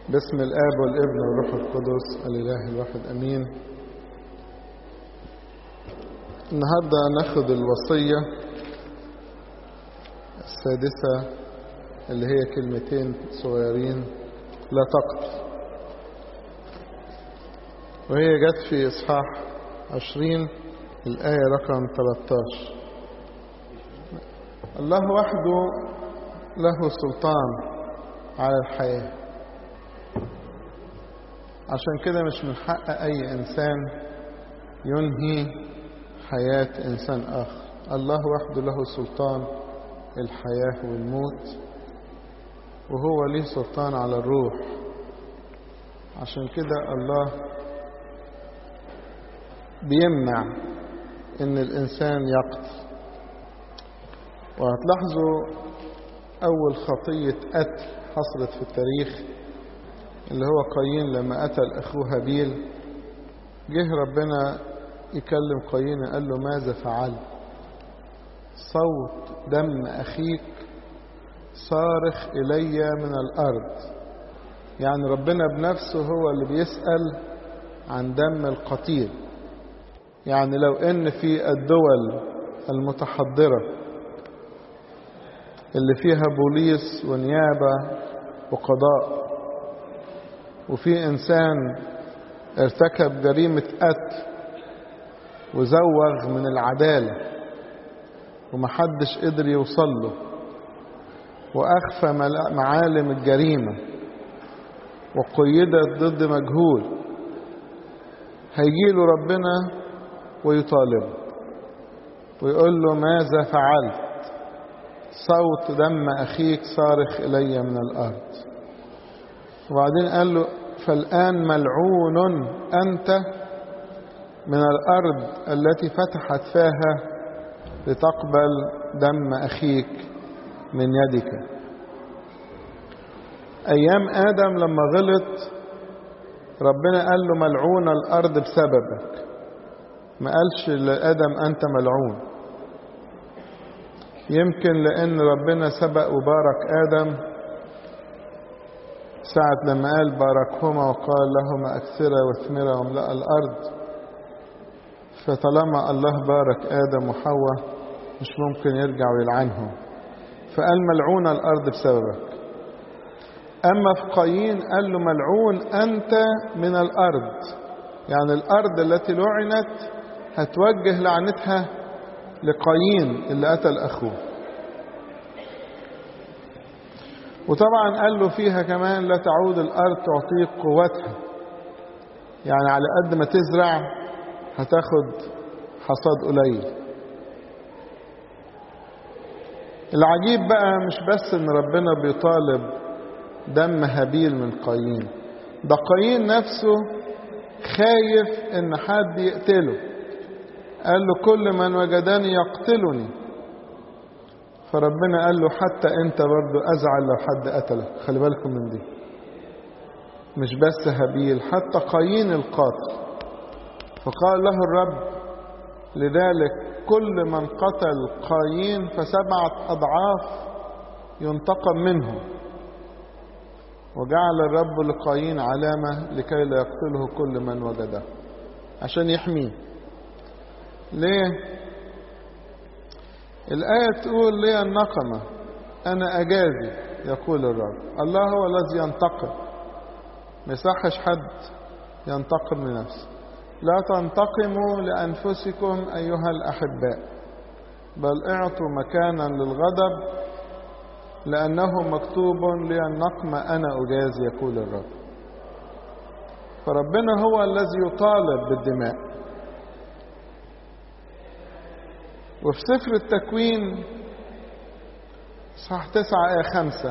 باسم الآب والابن والروح القدس الإله الواحد أمين النهاردة ناخد الوصية السادسة اللي هي كلمتين صغيرين لا تقتل وهي جت في إصحاح عشرين الآية رقم 13 الله وحده له سلطان على الحياة عشان كده مش من حق أي إنسان ينهي حياة إنسان آخر الله وحده له سلطان الحياة والموت وهو ليه سلطان على الروح عشان كده الله بيمنع ان الانسان يقتل وهتلاحظوا اول خطية قتل حصلت في التاريخ اللي هو قايين لما قتل اخوه هابيل جه ربنا يكلم قايين قال له ماذا فعلت صوت دم اخيك صارخ الي من الارض يعني ربنا بنفسه هو اللي بيسأل عن دم القتيل يعني لو ان في الدول المتحضرة اللي فيها بوليس ونيابة وقضاء وفي انسان ارتكب جريمة قتل وزوغ من العدالة ومحدش قدر يوصل له وأخفى معالم الجريمة وقيدت ضد مجهول هيجيله ربنا ويطالبه ويقول له ماذا فعلت صوت دم أخيك صارخ إلي من الأرض وبعدين قال له فالآن ملعون أنت من الأرض التي فتحت فاها لتقبل دم أخيك من يدك أيام آدم لما غلط ربنا قال له ملعون الأرض بسببك ما قالش لآدم أنت ملعون يمكن لأن ربنا سبق وبارك آدم ساعة لما قال باركهما وقال لهما أكثرا واثمرا واملأ الأرض فطالما الله بارك آدم وحواء مش ممكن يرجع ويلعنهم فقال ملعون الأرض بسببك أما في قايين قال له ملعون أنت من الأرض يعني الأرض التي لعنت هتوجه لعنتها لقايين اللي قتل أخوه وطبعا قال له فيها كمان لا تعود الأرض تعطيك قوتها يعني على قد ما تزرع هتاخد حصاد قليل العجيب بقى مش بس ان ربنا بيطالب دم هابيل من قايين ده قايين نفسه خايف ان حد يقتله قال له كل من وجدني يقتلني فربنا قال له حتى انت برضو ازعل لو حد قتلك خلي بالكم من دي مش بس هابيل حتى قايين القاتل فقال له الرب لذلك كل من قتل قايين فسبعة أضعاف ينتقم منه وجعل الرب لقايين علامة لكي لا يقتله كل من وجده عشان يحميه ليه الآية تقول لي النقمة أنا أجازي يقول الرب الله هو الذي ينتقم ما يصحش حد ينتقم لنفسه لا تنتقموا لأنفسكم أيها الأحباء بل اعطوا مكانا للغضب لأنه مكتوب لي النقم أنا أجاز يقول الرب فربنا هو الذي يطالب بالدماء وفي سفر التكوين صح تسعة آية خمسة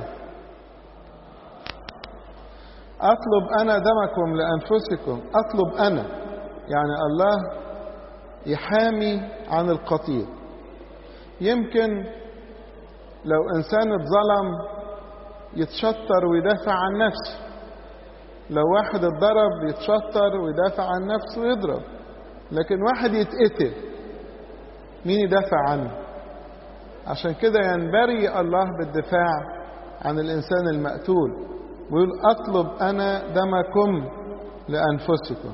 أطلب أنا دمكم لأنفسكم أطلب أنا يعني الله يحامي عن القتيل يمكن لو إنسان اتظلم يتشطر ويدافع عن نفسه لو واحد اتضرب يتشطر ويدافع عن نفسه ويضرب لكن واحد يتقتل مين يدافع عنه عشان كده ينبري الله بالدفاع عن الإنسان المقتول ويقول أطلب أنا دمكم لأنفسكم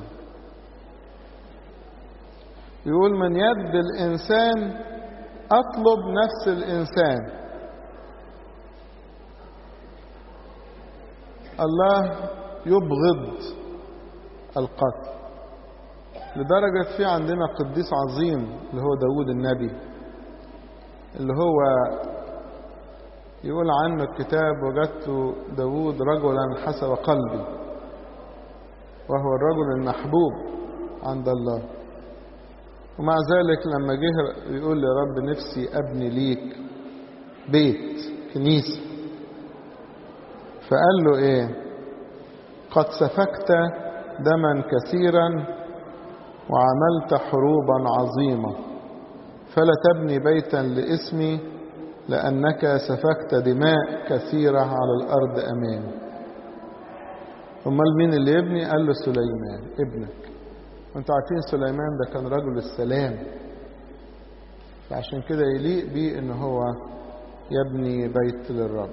يقول من يد الإنسان أطلب نفس الإنسان الله يبغض القتل لدرجة في عندنا قديس عظيم اللي هو داود النبي اللي هو يقول عنه الكتاب وجدت داود رجلا حسب قلبي وهو الرجل المحبوب عند الله ومع ذلك لما جه يقول يا رب نفسي ابني ليك بيت كنيسة فقال له ايه قد سفكت دما كثيرا وعملت حروبا عظيمة فلا تبني بيتا لاسمي لأنك سفكت دماء كثيرة على الأرض أمامي أمال مين اللي يبني قال له سليمان ابنك وانتوا عارفين سليمان ده كان رجل السلام فعشان كده يليق بيه ان هو يبني بيت للرب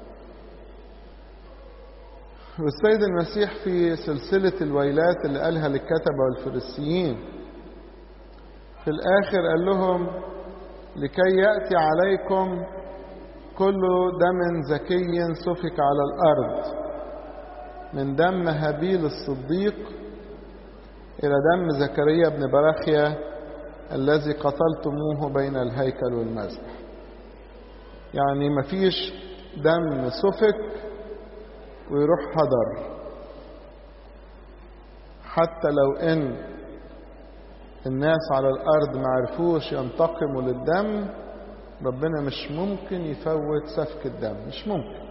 والسيد المسيح في سلسلة الويلات اللي قالها للكتبة والفريسيين في الآخر قال لهم لكي يأتي عليكم كل دم زكي سفك على الأرض من دم هابيل الصديق إلى دم زكريا بن براخيا الذي قتلتموه بين الهيكل والمذبح يعني مفيش دم سفك ويروح هدر حتى لو ان الناس على الارض ما عرفوش ينتقموا للدم ربنا مش ممكن يفوت سفك الدم مش ممكن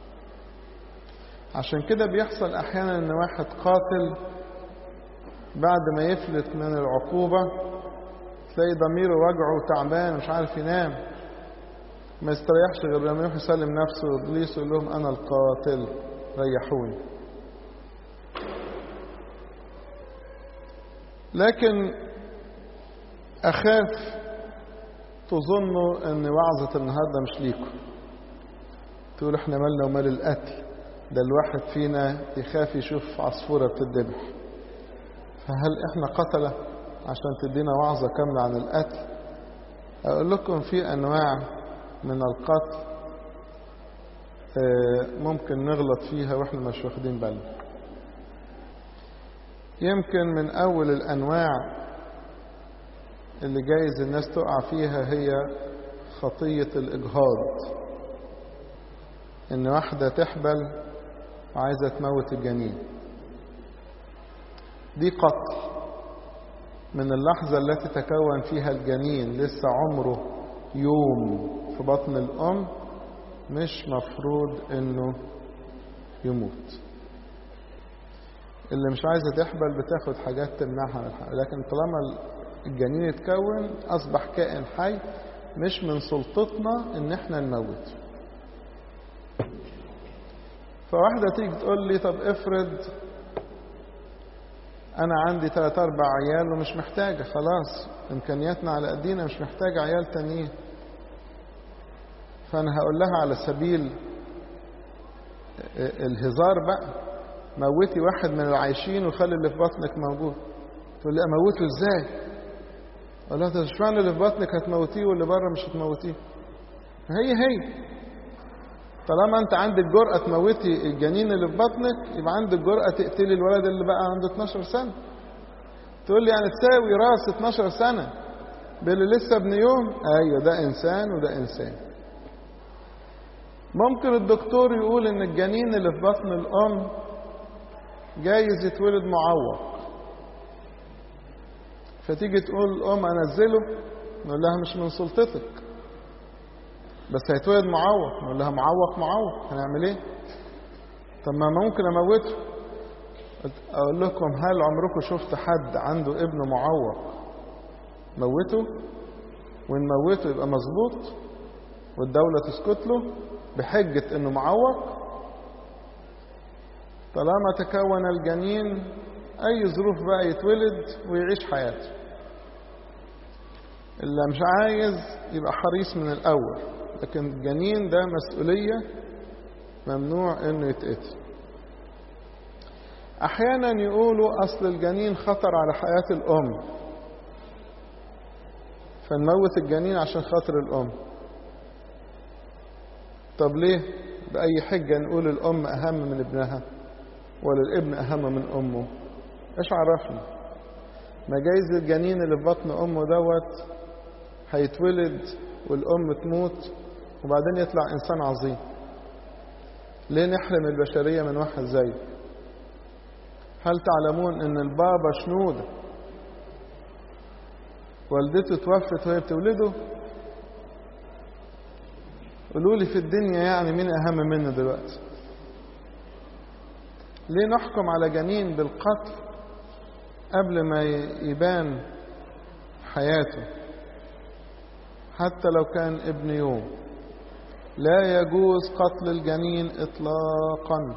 عشان كده بيحصل احيانا ان واحد قاتل بعد ما يفلت من العقوبة تلاقي ضميره وجعه وتعبان مش عارف ينام ما يستريحش غير لما يروح يسلم نفسه لابليس ويقول لهم انا القاتل ريحوني لكن اخاف تظنوا ان وعظة النهاردة مش ليكم تقول احنا مالنا ومال القتل ده الواحد فينا يخاف يشوف عصفورة بتدبح فهل احنا قتلة عشان تدينا وعظة كاملة عن القتل اقول لكم في انواع من القتل ممكن نغلط فيها واحنا مش واخدين بالنا يمكن من اول الانواع اللي جايز الناس تقع فيها هي خطية الاجهاض ان واحدة تحبل وعايزة تموت الجنين دي قتل من اللحظة التي تكون فيها الجنين لسه عمره يوم في بطن الأم مش مفروض انه يموت اللي مش عايزة تحبل بتاخد حاجات تمنعها من الحمل لكن طالما الجنين اتكون أصبح كائن حي مش من سلطتنا ان احنا نموته فواحدة تيجي تقول لي طب افرض انا عندي ثلاث اربع عيال ومش محتاجة خلاص امكانياتنا على قدينا مش محتاجة عيال تانيين فانا هقول لها على سبيل الهزار بقى موتي واحد من العايشين وخلي اللي في بطنك موجود تقول لي اموته ازاي اقول لها مش معنى اللي في بطنك هتموتيه واللي بره مش هتموتيه هي هي طالما انت عندك جرأة تموتي الجنين اللي في بطنك يبقى عندك جرأة تقتلي الولد اللي بقى عنده 12 سنة تقول لي يعني تساوي راس 12 سنة باللي لسه ابن يوم ايوه ده انسان وده انسان ممكن الدكتور يقول ان الجنين اللي في بطن الام جايز يتولد معوق فتيجي تقول الام انزله نقول لها مش من سلطتك بس هيتولد معوق نقول لها معوق معوق هنعمل ايه طب ما ممكن اموته اقول لكم هل عمركم شفت حد عنده ابن معوق موته ونموته يبقى مظبوط والدولة تسكت له بحجة انه معوق طالما تكون الجنين اي ظروف بقى يتولد ويعيش حياته اللي مش عايز يبقى حريص من الاول لكن الجنين ده مسؤولية ممنوع انه يتقتل أحيانا يقولوا أصل الجنين خطر على حياة الأم فنموت الجنين عشان خاطر الأم طب ليه بأي حجة نقول الأم أهم من ابنها ولا الابن أهم من أمه إيش عرفنا ما جايز الجنين اللي في بطن أمه دوت هيتولد والأم تموت وبعدين يطلع إنسان عظيم ليه نحرم البشرية من واحد زيه هل تعلمون ان البابا شنودة والدته توفت وهي بتولده قولوا لي في الدنيا يعني مين اهم منه دلوقتي ليه نحكم على جنين بالقتل قبل ما يبان حياته حتى لو كان ابن يوم لا يجوز قتل الجنين اطلاقا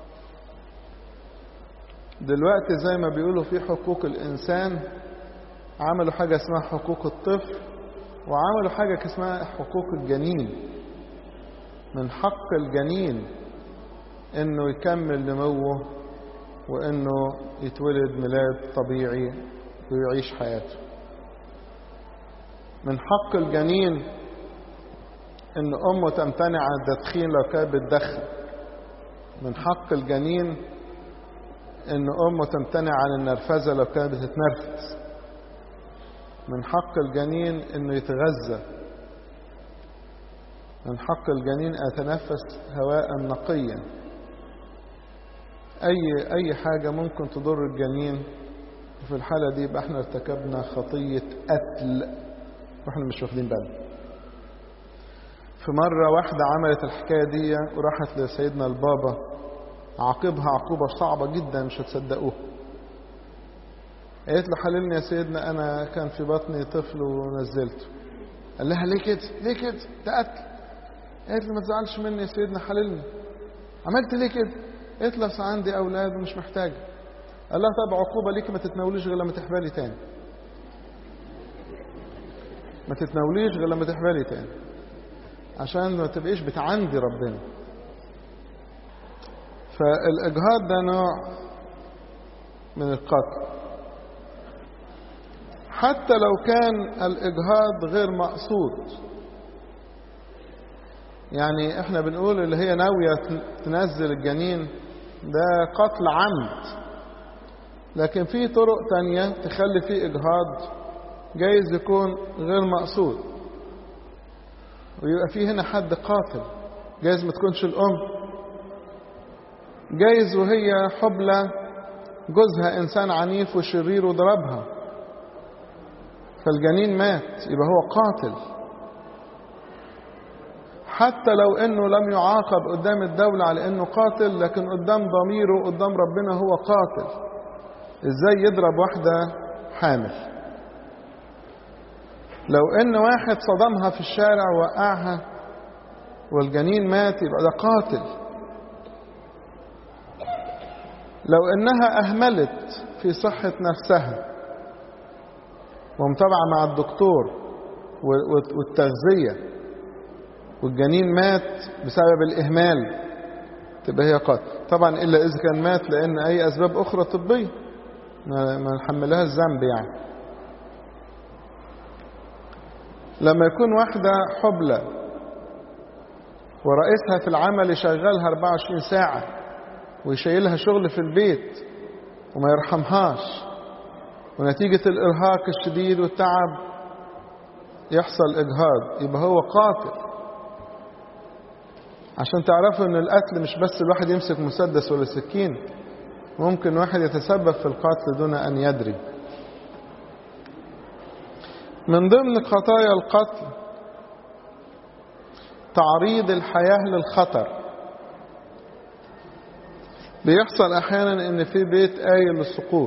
دلوقتي زي ما بيقولوا في حقوق الانسان عملوا حاجه اسمها حقوق الطفل وعملوا حاجه اسمها حقوق الجنين من حق الجنين انه يكمل نموه وانه يتولد ميلاد طبيعي ويعيش حياته من حق الجنين ان امه تمتنع عن التدخين لو كانت بتدخن من حق الجنين ان امه تمتنع عن النرفزه لو كانت بتتنرفز من حق الجنين انه يتغذى من حق الجنين ان يتنفس هواء نقيا اي اي حاجه ممكن تضر الجنين في الحاله دي يبقى احنا ارتكبنا خطيه قتل واحنا مش واخدين بالنا في مرة واحدة عملت الحكاية دي وراحت لسيدنا البابا عاقبها عقوبة صعبة جدا مش هتصدقوها قالت له حللني يا سيدنا أنا كان في بطني طفل ونزلته قال لها ليه كده ليه كده ده قتل قالت له ما تزعلش مني يا سيدنا حللني عملت ليه كده قالت له أصل عندي أولاد ومش محتاجة قال لها طب عقوبة ليك ما تتناوليش غير لما تحبالي تاني ما تتناوليش غير لما تحبالي تاني عشان ما تبقيش بتعندي ربنا فالإجهاض ده نوع من القتل حتى لو كان الإجهاض غير مقصود يعني احنا بنقول اللي هي ناوية تنزل الجنين ده قتل عمد لكن في طرق تانية تخلي فيه إجهاض جايز يكون غير مقصود ويبقى في هنا حد قاتل جايز ما تكونش الأم جايز وهي حبلى جوزها إنسان عنيف وشرير وضربها فالجنين مات يبقى هو قاتل حتى لو انه لم يعاقب قدام الدولة على انه قاتل لكن قدام ضميره قدام ربنا هو قاتل ازاي يضرب واحدة حامل لو ان واحد صدمها في الشارع ووقعها والجنين مات يبقى ده قاتل لو انها اهملت في صحة نفسها ومتابعة مع الدكتور والتغذية والجنين مات بسبب الإهمال تبقى هي قاتل طبعا إلا إذا كان مات لأن أي أسباب أخرى طبية ما نحملها الذنب يعني لما يكون واحدة حبلى ورئيسها في العمل يشغلها 24 ساعة ويشيلها شغل في البيت وما يرحمهاش ونتيجة الإرهاق الشديد والتعب يحصل إجهاض يبقى هو قاتل عشان تعرفوا ان القتل مش بس الواحد يمسك مسدس ولا سكين ممكن واحد يتسبب في القتل دون ان يدري من ضمن خطايا القتل تعريض الحياة للخطر بيحصل احيانا ان في بيت قايل للسقوط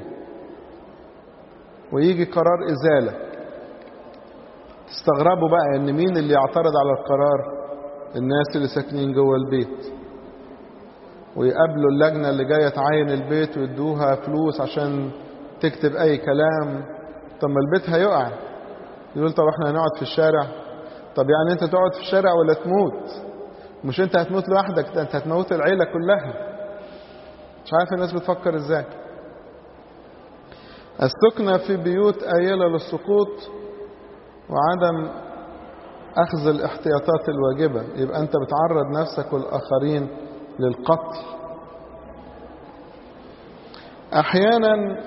ويجي قرار ازالة تستغربوا بقى ان مين اللي يعترض على القرار الناس اللي ساكنين جوه البيت ويقابلوا اللجنة اللي جاية تعاين البيت ويدوها فلوس عشان تكتب أي كلام طب ما البيت هيقع يقول طب احنا هنقعد في الشارع طب يعني انت تقعد في الشارع ولا تموت مش انت هتموت لوحدك ده انت هتموت العيلة كلها مش عارف الناس بتفكر ازاي السكنة في بيوت آيلة للسقوط وعدم أخذ الاحتياطات الواجبة يبقى أنت بتعرض نفسك والآخرين للقتل أحيانا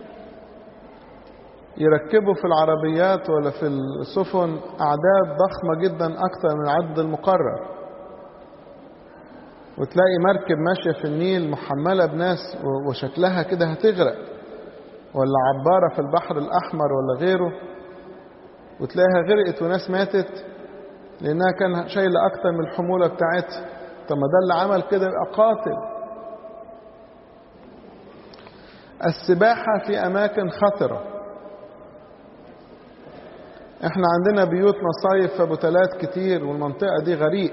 يركبوا في العربيات ولا في السفن أعداد ضخمة جدا أكثر من العدد المقرر وتلاقي مركب ماشية في النيل محملة بناس وشكلها كده هتغرق ولا عبارة في البحر الأحمر ولا غيره وتلاقيها غرقت وناس ماتت لأنها كان شايلة أكتر من الحمولة بتاعتها طب ما ده اللي عمل كده يبقى قاتل السباحة في أماكن خطرة احنا عندنا بيوت مصايف في بوتلات كتير والمنطقة دي غريق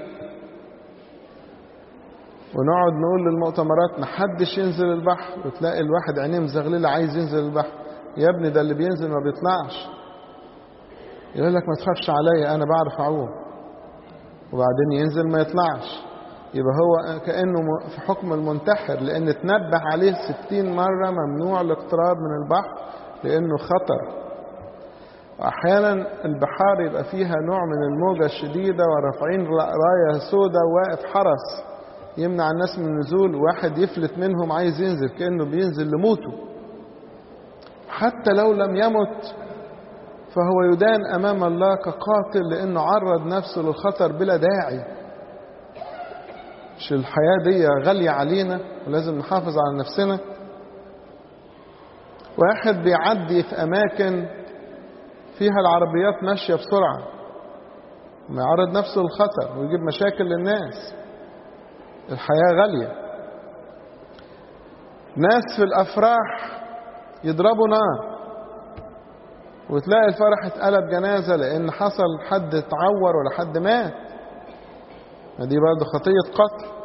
ونقعد نقول للمؤتمرات محدش ينزل البحر وتلاقي الواحد عينيه مزغللة عايز ينزل البحر يا ابني ده اللي بينزل ما بيطلعش يقول لك ما تخافش عليا انا بعرف اعوم وبعدين ينزل ما يطلعش يبقى هو كأنه في حكم المنتحر لأن تنبه عليه ستين مرة ممنوع الاقتراب من البحر لأنه خطر وأحيانا البحار يبقى فيها نوع من الموجة الشديدة ورافعين راية سودة واقف حرس يمنع الناس من النزول واحد يفلت منهم عايز ينزل كأنه بينزل لموته حتى لو لم يمت فهو يدان أمام الله كقاتل لأنه عرض نفسه للخطر بلا داعي مش الحياة دي غالية علينا ولازم نحافظ على نفسنا واحد بيعدي في أماكن فيها العربيات ماشية بسرعة ما يعرض نفسه للخطر ويجيب مشاكل للناس الحياة غالية ناس في الأفراح يضربوا نار وتلاقي الفرح اتقلب جنازة لأن حصل حد اتعور ولا حد مات دي برضه خطية قتل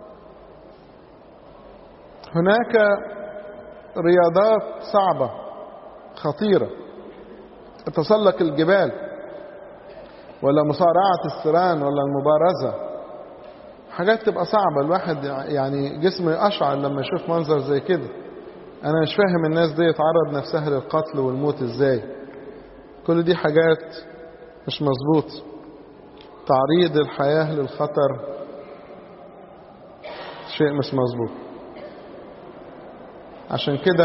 هناك رياضات صعبة خطيرة تسلق الجبال ولا مصارعة السران ولا المبارزة حاجات تبقى صعبة الواحد يعني جسمه يقشعر لما يشوف منظر زي كده أنا مش فاهم الناس دي تعرض نفسها للقتل والموت إزاي كل دي حاجات مش مظبوط تعريض الحياة للخطر شيء مش مظبوط عشان كده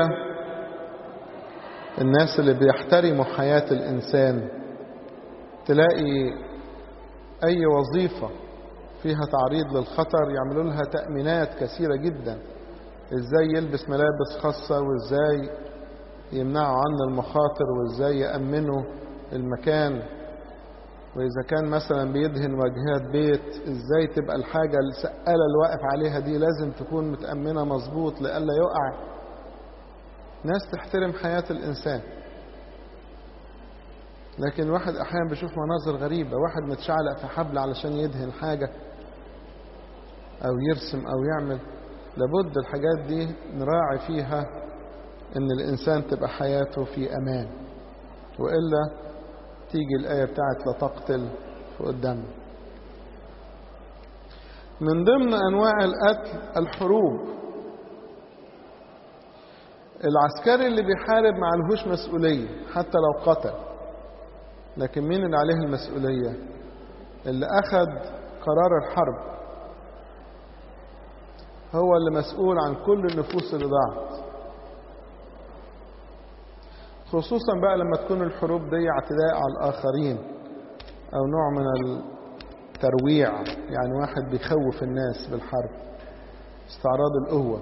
الناس اللي بيحترموا حياة الإنسان تلاقي أي وظيفة فيها تعريض للخطر يعملوا لها تأمينات كثيرة جدا إزاي يلبس ملابس خاصة وإزاي يمنعوا عنه المخاطر وإزاي يأمنوا المكان وإذا كان مثلا بيدهن واجهات بيت إزاي تبقى الحاجة السقالة اللي واقف عليها دي لازم تكون متأمنة مظبوط لئلا يقع ناس تحترم حياة الإنسان لكن واحد أحيانا بيشوف مناظر غريبة واحد متشعلق في حبل علشان يدهن حاجة أو يرسم أو يعمل لابد الحاجات دي نراعي فيها إن الإنسان تبقى حياته في أمان وإلا تيجي الآية بتاعت لا تقتل في قدامنا من ضمن أنواع القتل الحروب العسكري اللي بيحارب ما عليهوش مسؤولية حتى لو قتل لكن مين اللي عليه المسؤولية اللي أخذ قرار الحرب هو اللي مسؤول عن كل النفوس اللي ضاعت خصوصا بقى لما تكون الحروب دي اعتداء على الآخرين أو نوع من الترويع يعني واحد بيخوف الناس بالحرب استعراض القوة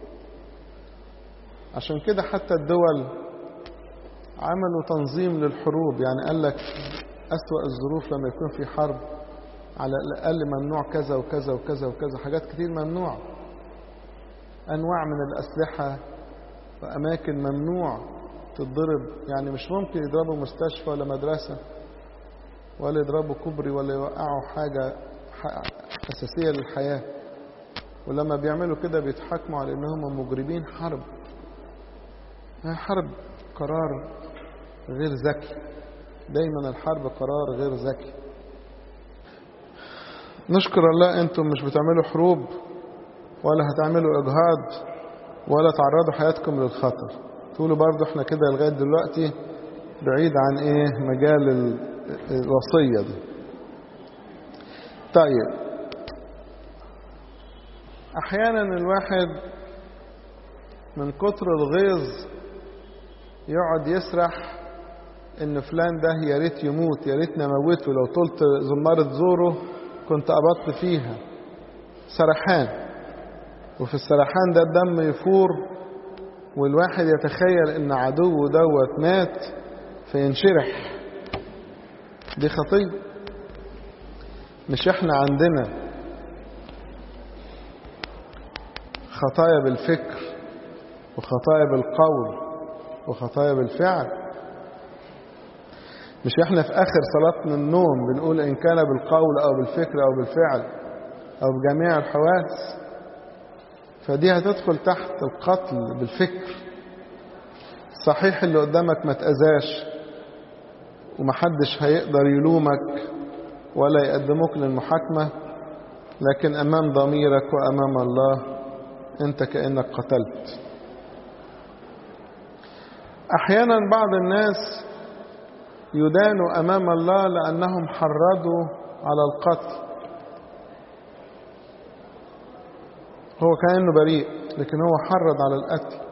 عشان كده حتى الدول عملوا تنظيم للحروب يعني قال لك أسوأ الظروف لما يكون في حرب على الأقل ممنوع كذا وكذا وكذا وكذا حاجات كتير ممنوع أنواع من الأسلحة وأماكن ممنوع تتضرب يعني مش ممكن يضربوا مستشفى ولا مدرسة ولا يضربوا كوبري ولا يوقعوا حاجة أساسية للحياة ولما بيعملوا كده بيتحكموا على إنهم مجرمين حرب حرب قرار غير ذكي دايما الحرب قرار غير ذكي نشكر الله انتم مش بتعملوا حروب ولا هتعملوا اجهاض ولا تعرضوا حياتكم للخطر تقولوا برضو احنا كده لغاية دلوقتي بعيد عن ايه مجال الوصية دي طيب احيانا الواحد من كتر الغيظ يقعد يسرح ان فلان ده يا ريت يموت يا ريت نموته لو طلت زمارة زوره كنت قبضت فيها سرحان وفي السرحان ده الدم يفور والواحد يتخيل ان عدوه دوت مات فينشرح دي خطية مش احنا عندنا خطايا بالفكر وخطايا بالقول وخطايا بالفعل مش احنا في اخر صلاة النوم بنقول ان كان بالقول او بالفكر او بالفعل او بجميع الحواس فدي هتدخل تحت القتل بالفكر صحيح اللي قدامك ما تأذاش ومحدش هيقدر يلومك ولا يقدموك للمحاكمة لكن أمام ضميرك وأمام الله أنت كأنك قتلت أحيانا بعض الناس يدانوا أمام الله لأنهم حرضوا على القتل هو كأنه بريء لكن هو حرض على القتل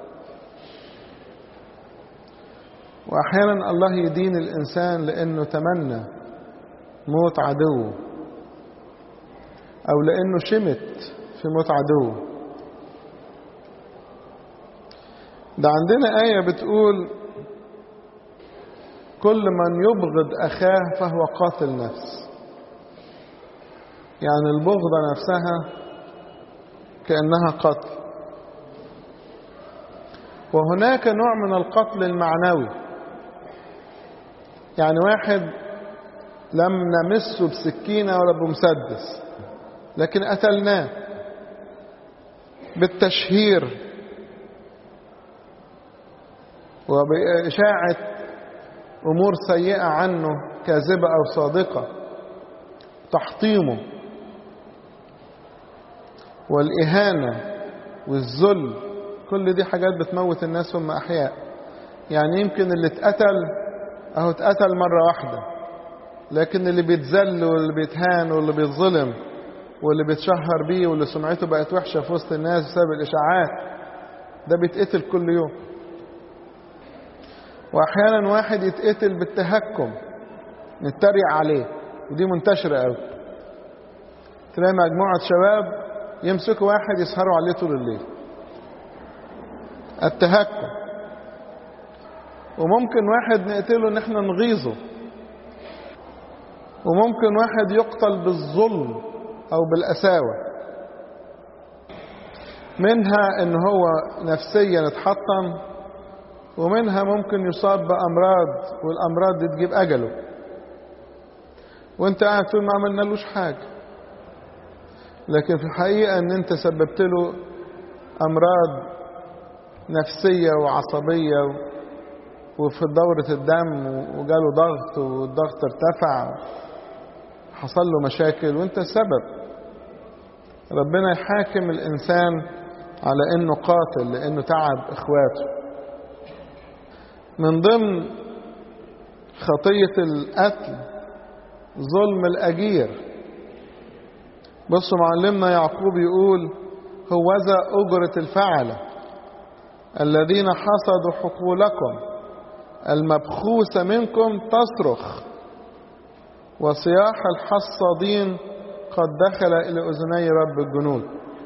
وأحيانا الله يدين الإنسان لأنه تمنى موت عدوه أو لأنه شمت في موت عدوه ده عندنا آية بتقول كل من يبغض أخاه فهو قاتل نفس يعني البغضة نفسها كأنها قتل وهناك نوع من القتل المعنوي يعني واحد لم نمسه بسكينة ولا بمسدس لكن قتلناه بالتشهير وبإشاعة أمور سيئة عنه كاذبة أو صادقة تحطيمه والإهانة والذل كل دي حاجات بتموت الناس هم أحياء يعني يمكن اللي اتقتل أهو اتقتل مرة واحدة لكن اللي بيتذل واللي بيتهان واللي بيتظلم واللي بيتشهر بيه واللي سمعته بقت وحشة في وسط الناس بسبب الإشاعات ده بيتقتل كل يوم وأحيانا واحد يتقتل بالتهكم نتريق عليه ودي منتشرة قوي تلاقي مجموعة شباب يمسكوا واحد يسهروا عليه طول الليل التهكم وممكن واحد نقتله ان احنا نغيظه وممكن واحد يقتل بالظلم او بالقساوة منها ان هو نفسيا اتحطم ومنها ممكن يصاب بامراض والامراض دي تجيب اجله وانت قاعد تقول ما عملنالوش حاجه لكن في الحقيقة ان انت سببت له امراض نفسية وعصبية وفي دورة الدم وجاله ضغط والضغط ارتفع حصل له مشاكل وانت السبب ربنا يحاكم الانسان على انه قاتل لانه تعب اخواته من ضمن خطية القتل ظلم الاجير بصوا معلمنا يعقوب يقول هوذا أجرة الفعلة الذين حصدوا حقولكم المبخوسة منكم تصرخ وصياح الحصادين قد دخل إلى أذني رب الجنود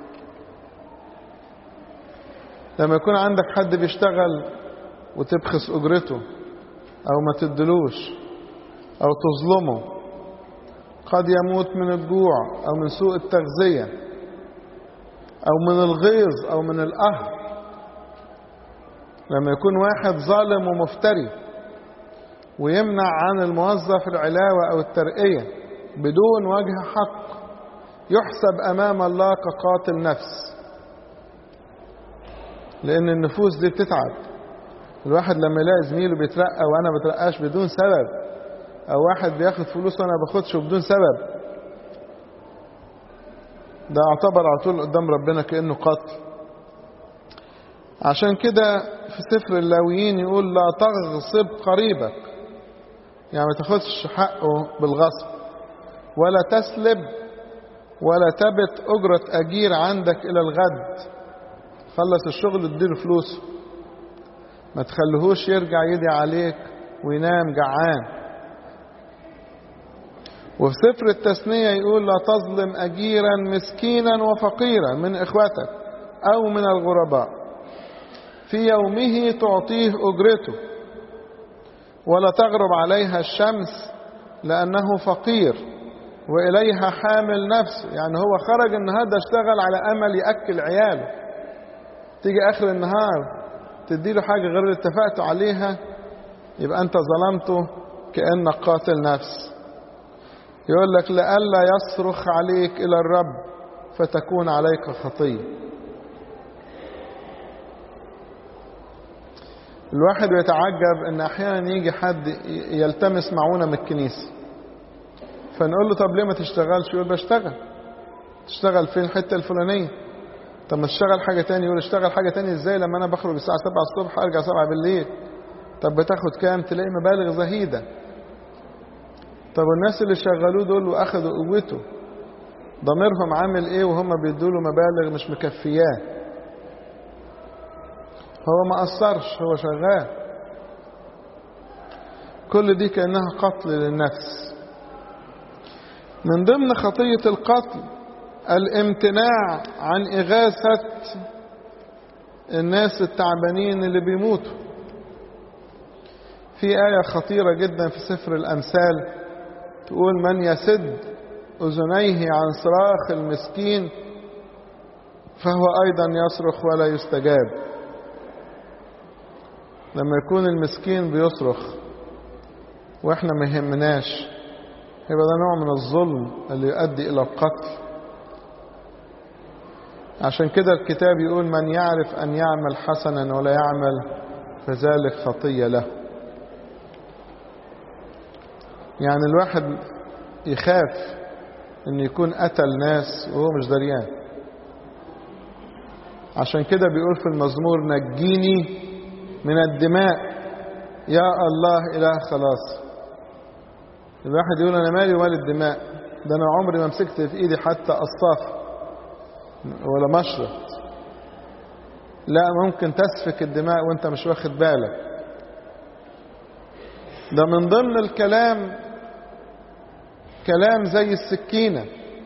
لما يكون عندك حد بيشتغل وتبخس أجرته أو ما تدلوش أو تظلمه قد يموت من الجوع أو من سوء التغذية أو من الغيظ أو من القهر لما يكون واحد ظالم ومفتري ويمنع عن الموظف العلاوة أو الترقية بدون وجه حق يحسب أمام الله كقاتل نفس لأن النفوس دي بتتعب الواحد لما يلاقي زميله بيترقى وأنا بترقاش بدون سبب او واحد بياخد فلوس وانا باخدش بدون سبب ده اعتبر على طول قدام ربنا كانه قتل عشان كده في سفر اللاويين يقول لا تغصب قريبك يعني ما تاخدش حقه بالغصب ولا تسلب ولا تبت أجرة أجير عندك إلى الغد خلص الشغل اديله فلوسه ما تخليهوش يرجع يدي عليك وينام جعان وفي سفر التثنية يقول لا تظلم أجيرا مسكينا وفقيرا من إخوتك أو من الغرباء في يومه تعطيه أجرته ولا تغرب عليها الشمس لأنه فقير وإليها حامل نفسه يعني هو خرج النهاردة اشتغل على أمل يأكل عياله تيجي آخر النهار تديله حاجة غير اللي اتفقتوا عليها يبقى أنت ظلمته كأنك قاتل نفس يقول لك لئلا يصرخ عليك إلى الرب فتكون عليك خطية الواحد بيتعجب ان احيانا يجي حد يلتمس معونة من الكنيسة فنقول له طب ليه ما تشتغلش يقول بشتغل تشتغل فين الحتة الفلانية طب ما تشتغل حاجة تاني يقول اشتغل حاجة تاني ازاي لما انا بخرج الساعة 7 الصبح ارجع 7 بالليل طب بتاخد كام تلاقي مبالغ زهيدة طب الناس اللي شغلوه دول واخدوا قوته ضميرهم عامل ايه وهم بيدوا له مبالغ مش مكفياه هو ما قصرش هو شغال كل دي كأنها قتل للنفس من ضمن خطية القتل الامتناع عن إغاثة الناس التعبانين اللي بيموتوا في آية خطيرة جدا في سفر الأمثال تقول من يسد أذنيه عن صراخ المسكين فهو أيضا يصرخ ولا يستجاب لما يكون المسكين بيصرخ واحنا ما يهمناش يبقى ده نوع من الظلم اللي يؤدي الى القتل عشان كده الكتاب يقول من يعرف ان يعمل حسنا ولا يعمل فذلك خطيه له يعني الواحد يخاف ان يكون قتل ناس وهو مش دريان عشان كده بيقول في المزمور نجيني من الدماء يا الله إله خلاص الواحد يقول أنا مالي ومال الدماء ده أنا عمري ما مسكت في إيدي حتى أصطاف ولا مشرط لا ممكن تسفك الدماء وانت مش واخد بالك ده من ضمن الكلام كلام زي السكينة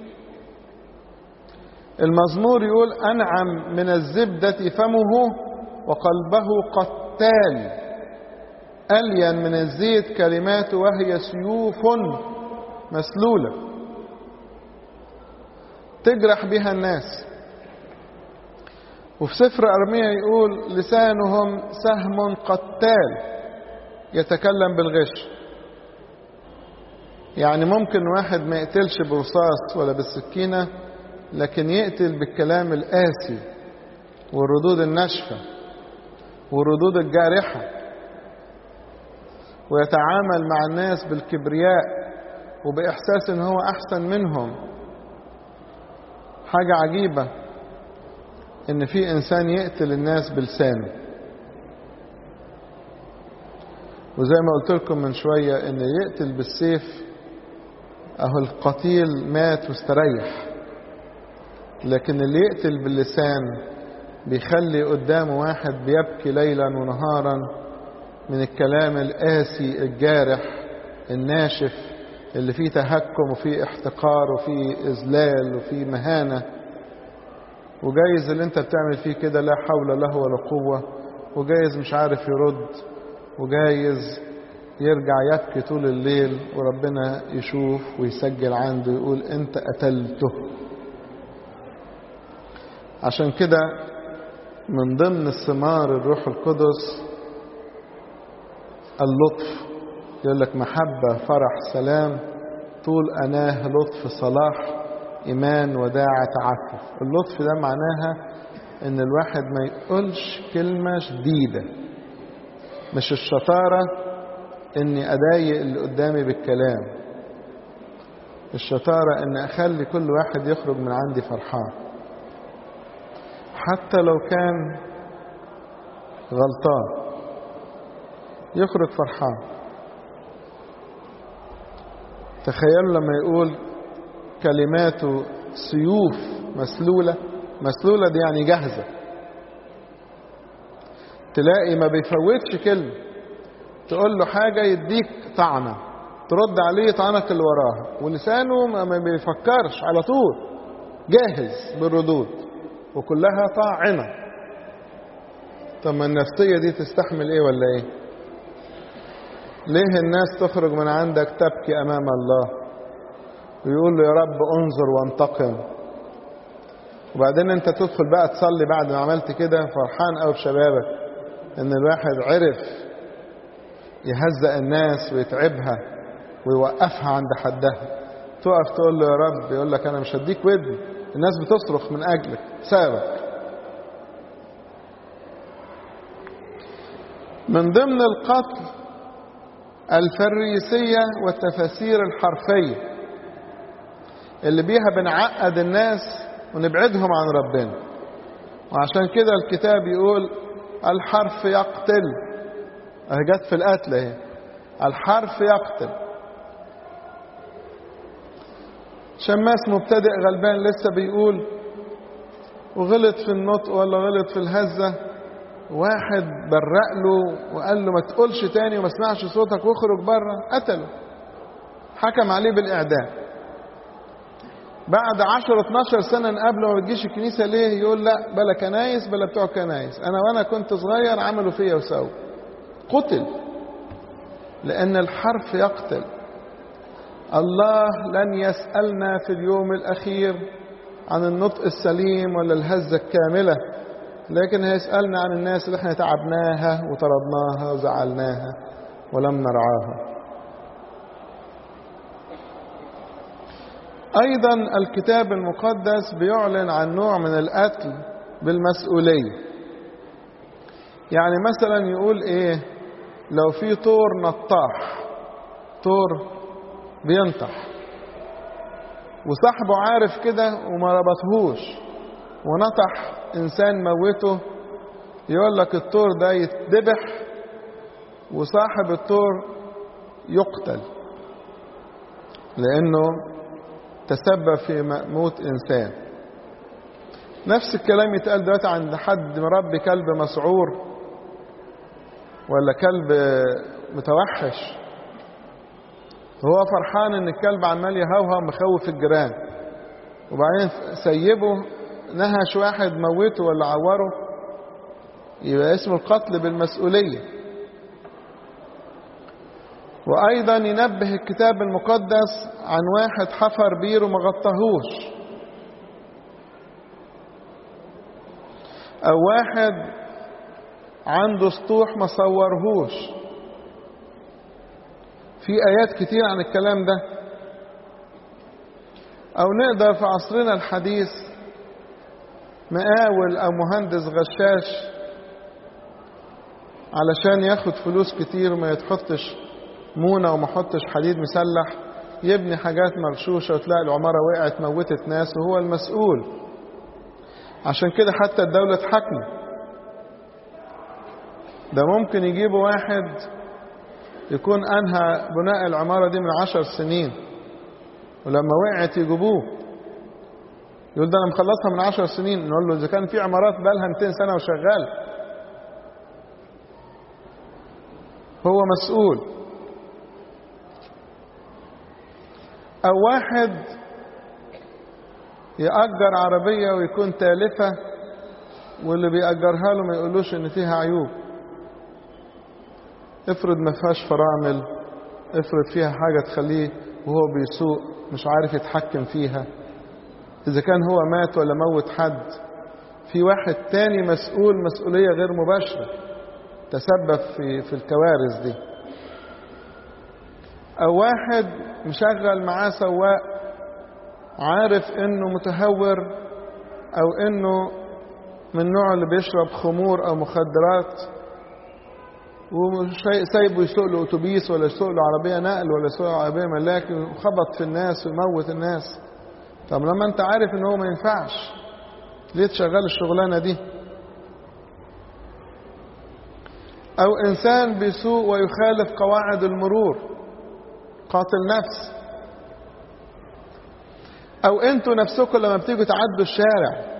المزمور يقول أنعم من الزبدة فمه وقلبه قتال ألين من الزيت كلماته وهي سيوف مسلولة تجرح بها الناس وفي سفر أرميا يقول لسانهم سهم قتال يتكلم بالغش يعني ممكن واحد ما يقتلش برصاص ولا بالسكينة لكن يقتل بالكلام القاسي والردود الناشفه والردود الجارحة ويتعامل مع الناس بالكبرياء وبإحساس إن هو أحسن منهم حاجة عجيبة إن في إنسان يقتل الناس بلسانه وزي ما قلت لكم من شوية إن يقتل بالسيف أهو القتيل مات واستريح لكن اللي يقتل باللسان بيخلي قدامه واحد بيبكي ليلا ونهارا من الكلام القاسي الجارح الناشف اللي فيه تهكم وفيه احتقار وفيه إذلال وفيه مهانة وجايز اللي انت بتعمل فيه كده لا حول له ولا قوة وجايز مش عارف يرد وجايز يرجع يبكي طول الليل وربنا يشوف ويسجل عنده يقول انت قتلته عشان كده من ضمن الثمار الروح القدس اللطف يقول لك محبة فرح سلام طول أناه لطف صلاح إيمان وداعة تعفف اللطف ده معناها إن الواحد ما يقولش كلمة شديدة مش الشطارة إني أضايق اللي قدامي بالكلام الشطارة إن أخلي كل واحد يخرج من عندي فرحان حتى لو كان غلطان يخرج فرحان تخيلوا لما يقول كلماته سيوف مسلولة مسلولة دي يعني جاهزة تلاقي ما بيفوتش كلمة تقول له حاجة يديك طعنة ترد عليه طعنك اللي وراها ولسانه ما بيفكرش على طول جاهز بالردود وكلها طاعنة طب ما النفسية دي تستحمل ايه ولا ايه ليه الناس تخرج من عندك تبكي امام الله ويقول له يا رب انظر وانتقم وبعدين انت تدخل بقى تصلي بعد ما عملت كده فرحان قوي بشبابك ان الواحد عرف يهزأ الناس ويتعبها ويوقفها عند حدها تقف تقول له يا رب يقول لك انا مش هديك ودن الناس بتصرخ من اجلك بسببك من ضمن القتل الفريسية والتفاسير الحرفية اللي بيها بنعقد الناس ونبعدهم عن ربنا وعشان كده الكتاب يقول الحرف يقتل اهي جت في القتل اهي الحرف يقتل شماس مبتدئ غلبان لسه بيقول وغلط في النطق ولا غلط في الهزة واحد برق له وقال له ما تقولش تاني وما اسمعش صوتك واخرج بره قتله حكم عليه بالإعدام بعد 10 12 سنة قبل ما بتجيش الكنيسة ليه يقول لا بلا كنايس بلا بتوع كنايس أنا وأنا كنت صغير عملوا فيا وسووا قتل لأن الحرف يقتل الله لن يسألنا في اليوم الأخير عن النطق السليم ولا الهزة الكاملة لكن هيسألنا عن الناس اللي احنا تعبناها وطردناها وزعلناها ولم نرعاها أيضا الكتاب المقدس بيعلن عن نوع من القتل بالمسؤولية يعني مثلا يقول ايه لو في طور نطاح طور بينطح وصاحبه عارف كده وما ربطهوش ونطح انسان موته يقول لك الطور ده يتذبح وصاحب الطور يقتل لانه تسبب في موت انسان نفس الكلام يتقال دلوقتي عند حد مربي كلب مسعور ولا كلب متوحش هو فرحان ان الكلب عمال يهوهو مخوف الجيران وبعدين سيبه نهش واحد موته ولا عوره يبقى اسمه القتل بالمسؤولية وأيضا ينبه الكتاب المقدس عن واحد حفر بير وما غطاهوش أو واحد عنده سطوح ما صورهوش في آيات كتير عن الكلام ده أو نقدر في عصرنا الحديث مقاول أو مهندس غشاش علشان ياخد فلوس كتير ما يتحطش مونة وما يحطش حديد مسلح يبني حاجات مرشوشة وتلاقي العمارة وقعت موتت ناس وهو المسؤول عشان كده حتى الدولة تحكمه ده ممكن يجيبوا واحد يكون أنهى بناء العمارة دي من عشر سنين ولما وقعت يجيبوه يقول ده أنا مخلصها من عشر سنين نقول له إذا كان في عمارات بقالها 200 سنة وشغال هو مسؤول أو واحد يأجر عربية ويكون تالفة واللي بيأجرها له ما يقولوش إن فيها عيوب افرض ما فيهاش فرامل افرض فيها حاجة تخليه وهو بيسوق مش عارف يتحكم فيها إذا كان هو مات ولا موت حد في واحد تاني مسؤول مسؤولية غير مباشرة تسبب في في الكوارث دي أو واحد مشغل معاه سواق عارف إنه متهور أو إنه من النوع اللي بيشرب خمور أو مخدرات ومش سايبه يسوق له اتوبيس ولا يسوق له عربيه نقل ولا يسوق له عربيه ملاك وخبط في الناس ويموت الناس طب لما انت عارف ان هو ما ينفعش ليه تشغل الشغلانه دي أو إنسان بيسوء ويخالف قواعد المرور قاتل نفس أو أنتوا نفسكم لما بتيجوا تعدوا الشارع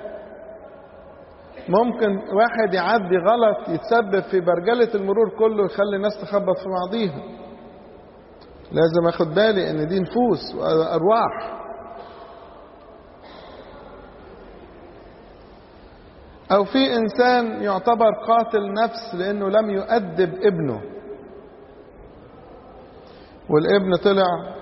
ممكن واحد يعدي غلط يتسبب في برجلة المرور كله ويخلي الناس تخبط في بعضيها لازم اخد بالي ان دي نفوس وارواح او في انسان يعتبر قاتل نفس لانه لم يؤدب ابنه والابن طلع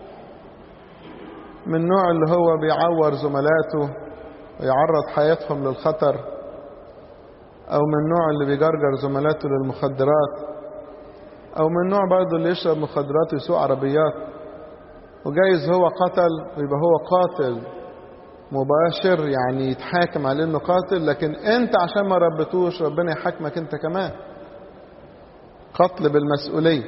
من النوع اللي هو بيعور زملاته ويعرض حياتهم للخطر او من النوع اللي بيجرجر زملاته للمخدرات او من النوع برضه اللي يشرب مخدرات ويسوق عربيات وجايز هو قتل ويبقى هو قاتل مباشر يعني يتحاكم على انه قاتل لكن انت عشان ما ربيتوش ربنا يحاكمك انت كمان قتل بالمسؤوليه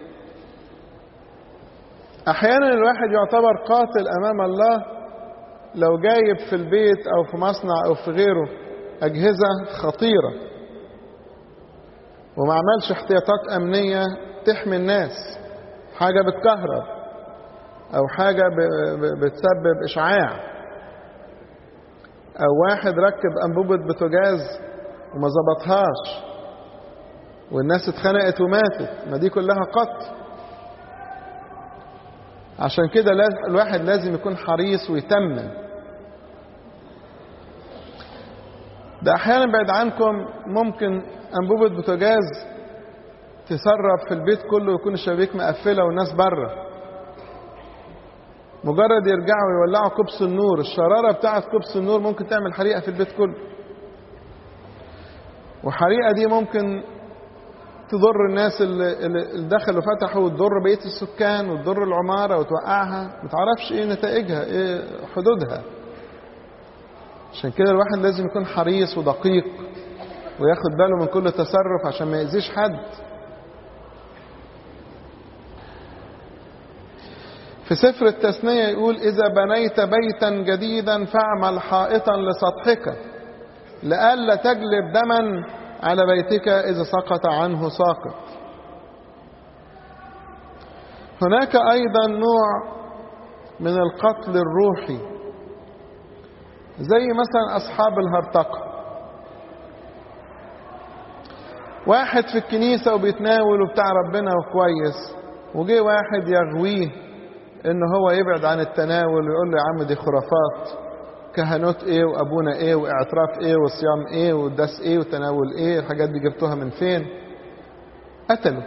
احيانا الواحد يعتبر قاتل امام الله لو جايب في البيت او في مصنع او في غيره اجهزه خطيره وما عملش احتياطات امنيه تحمي الناس حاجه بتكهرب او حاجه بتسبب اشعاع او واحد ركب انبوبه بوتاجاز وما ظبطهاش والناس اتخنقت وماتت ما دي كلها قتل عشان كده الواحد لازم يكون حريص ويتمم ده احيانا بعد عنكم ممكن انبوبه بوتاجاز تسرب في البيت كله ويكون الشبابيك مقفله والناس بره مجرد يرجعوا يولعوا كبس النور الشراره بتاعه كبس النور ممكن تعمل حريقه في البيت كله وحريقه دي ممكن تضر الناس اللي دخلوا فتحوا وتضر بقيه السكان وتضر العماره وتوقعها ما تعرفش ايه نتائجها ايه حدودها عشان كده الواحد لازم يكون حريص ودقيق وياخد باله من كل تصرف عشان ما يأذيش حد في سفر التثنية يقول إذا بنيت بيتا جديدا فاعمل حائطا لسطحك لئلا تجلب دما على بيتك إذا سقط عنه ساقط هناك أيضا نوع من القتل الروحي زي مثلا أصحاب الهرطقة واحد في الكنيسة وبيتناول وبتاع ربنا وكويس وجه واحد يغويه ان هو يبعد عن التناول ويقول له يا عم دي خرافات كهنوت ايه وابونا ايه واعتراف ايه وصيام ايه ودس ايه وتناول ايه الحاجات دي جبتوها من فين قتله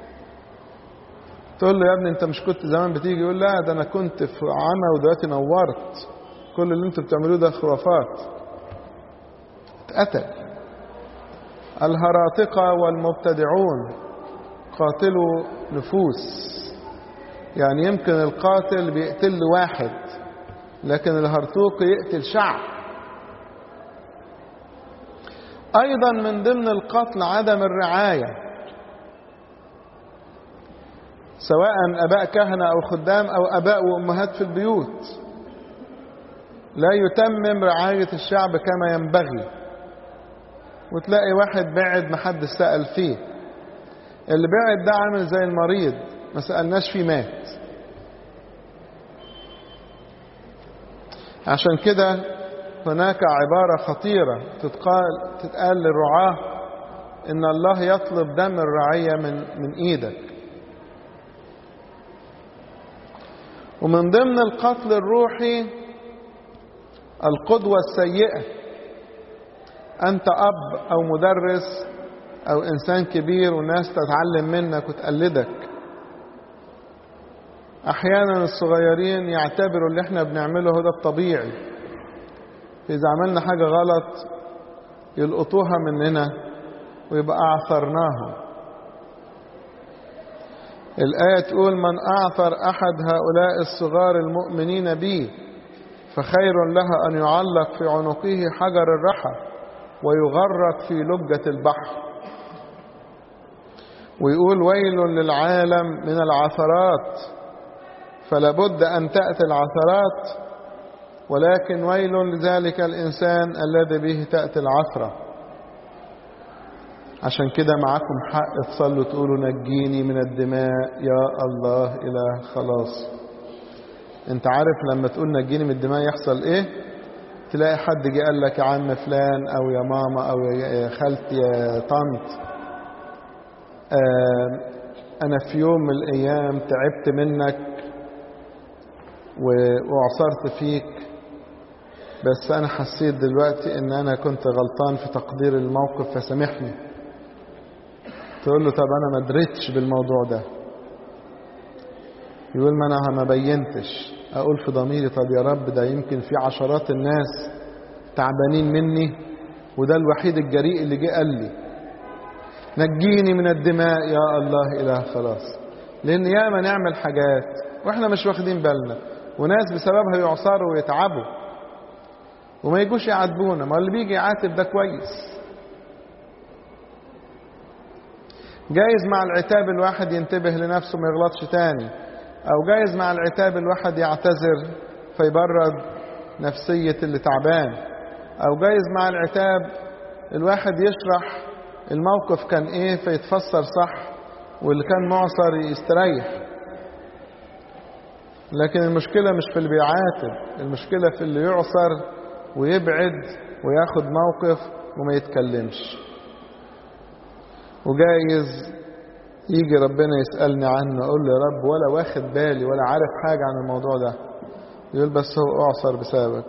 تقول له يا ابني انت مش كنت زمان بتيجي يقول لا ده انا كنت في عمى ودلوقتي نورت كل اللي انتوا بتعملوه ده خرافات اتقتل الهراطقة والمبتدعون قاتلوا نفوس يعني يمكن القاتل بيقتل واحد لكن الهرطوق يقتل شعب ايضا من ضمن القتل عدم الرعايه سواء اباء كهنه او خدام او اباء وامهات في البيوت لا يتمم رعايه الشعب كما ينبغي وتلاقي واحد بعد محدش سال فيه اللي بعد ده عامل زي المريض ما سالناش فيه مات عشان كده هناك عبارة خطيرة تتقال تتقال للرعاة إن الله يطلب دم الرعية من من إيدك. ومن ضمن القتل الروحي القدوة السيئة. أنت أب أو مدرس أو إنسان كبير والناس تتعلم منك وتقلدك. احيانا الصغيرين يعتبروا اللي احنا بنعمله هو ده الطبيعي اذا عملنا حاجه غلط يلقطوها مننا ويبقى اعثرناهم الايه تقول من اعثر احد هؤلاء الصغار المؤمنين بي فخير له ان يعلق في عنقه حجر الرحى ويغرق في لجه البحر ويقول ويل للعالم من العثرات فلا بد أن تأتي العثرات ولكن ويل لذلك الإنسان الذي به تأتي العثرة عشان كده معاكم حق تصلوا تقولوا نجيني من الدماء يا الله إله خلاص انت عارف لما تقول نجيني من الدماء يحصل ايه تلاقي حد جه قال لك يا عم فلان او يا ماما او يا خالتي يا طنط آه انا في يوم من الايام تعبت منك وعصرت فيك بس انا حسيت دلوقتي ان انا كنت غلطان في تقدير الموقف فسامحني تقول له طب انا ما دريتش بالموضوع ده يقول ما انا ما بينتش اقول في ضميري طب يا رب ده يمكن في عشرات الناس تعبانين مني وده الوحيد الجريء اللي جه قال لي نجيني من الدماء يا الله اله خلاص لان ياما نعمل حاجات واحنا مش واخدين بالنا وناس بسببها يعصروا ويتعبوا وما يجوش يعاتبونا ما اللي بيجي يعاتب ده كويس جايز مع العتاب الواحد ينتبه لنفسه ما يغلطش تاني او جايز مع العتاب الواحد يعتذر فيبرد نفسية اللي تعبان او جايز مع العتاب الواحد يشرح الموقف كان ايه فيتفسر صح واللي كان معصر يستريح لكن المشكلة مش في اللي بيعاتب المشكلة في اللي يعصر ويبعد وياخد موقف وما يتكلمش وجايز يجي ربنا يسألني عنه أقول له يا رب ولا واخد بالي ولا عارف حاجة عن الموضوع ده يقول بس هو أعصر بسببك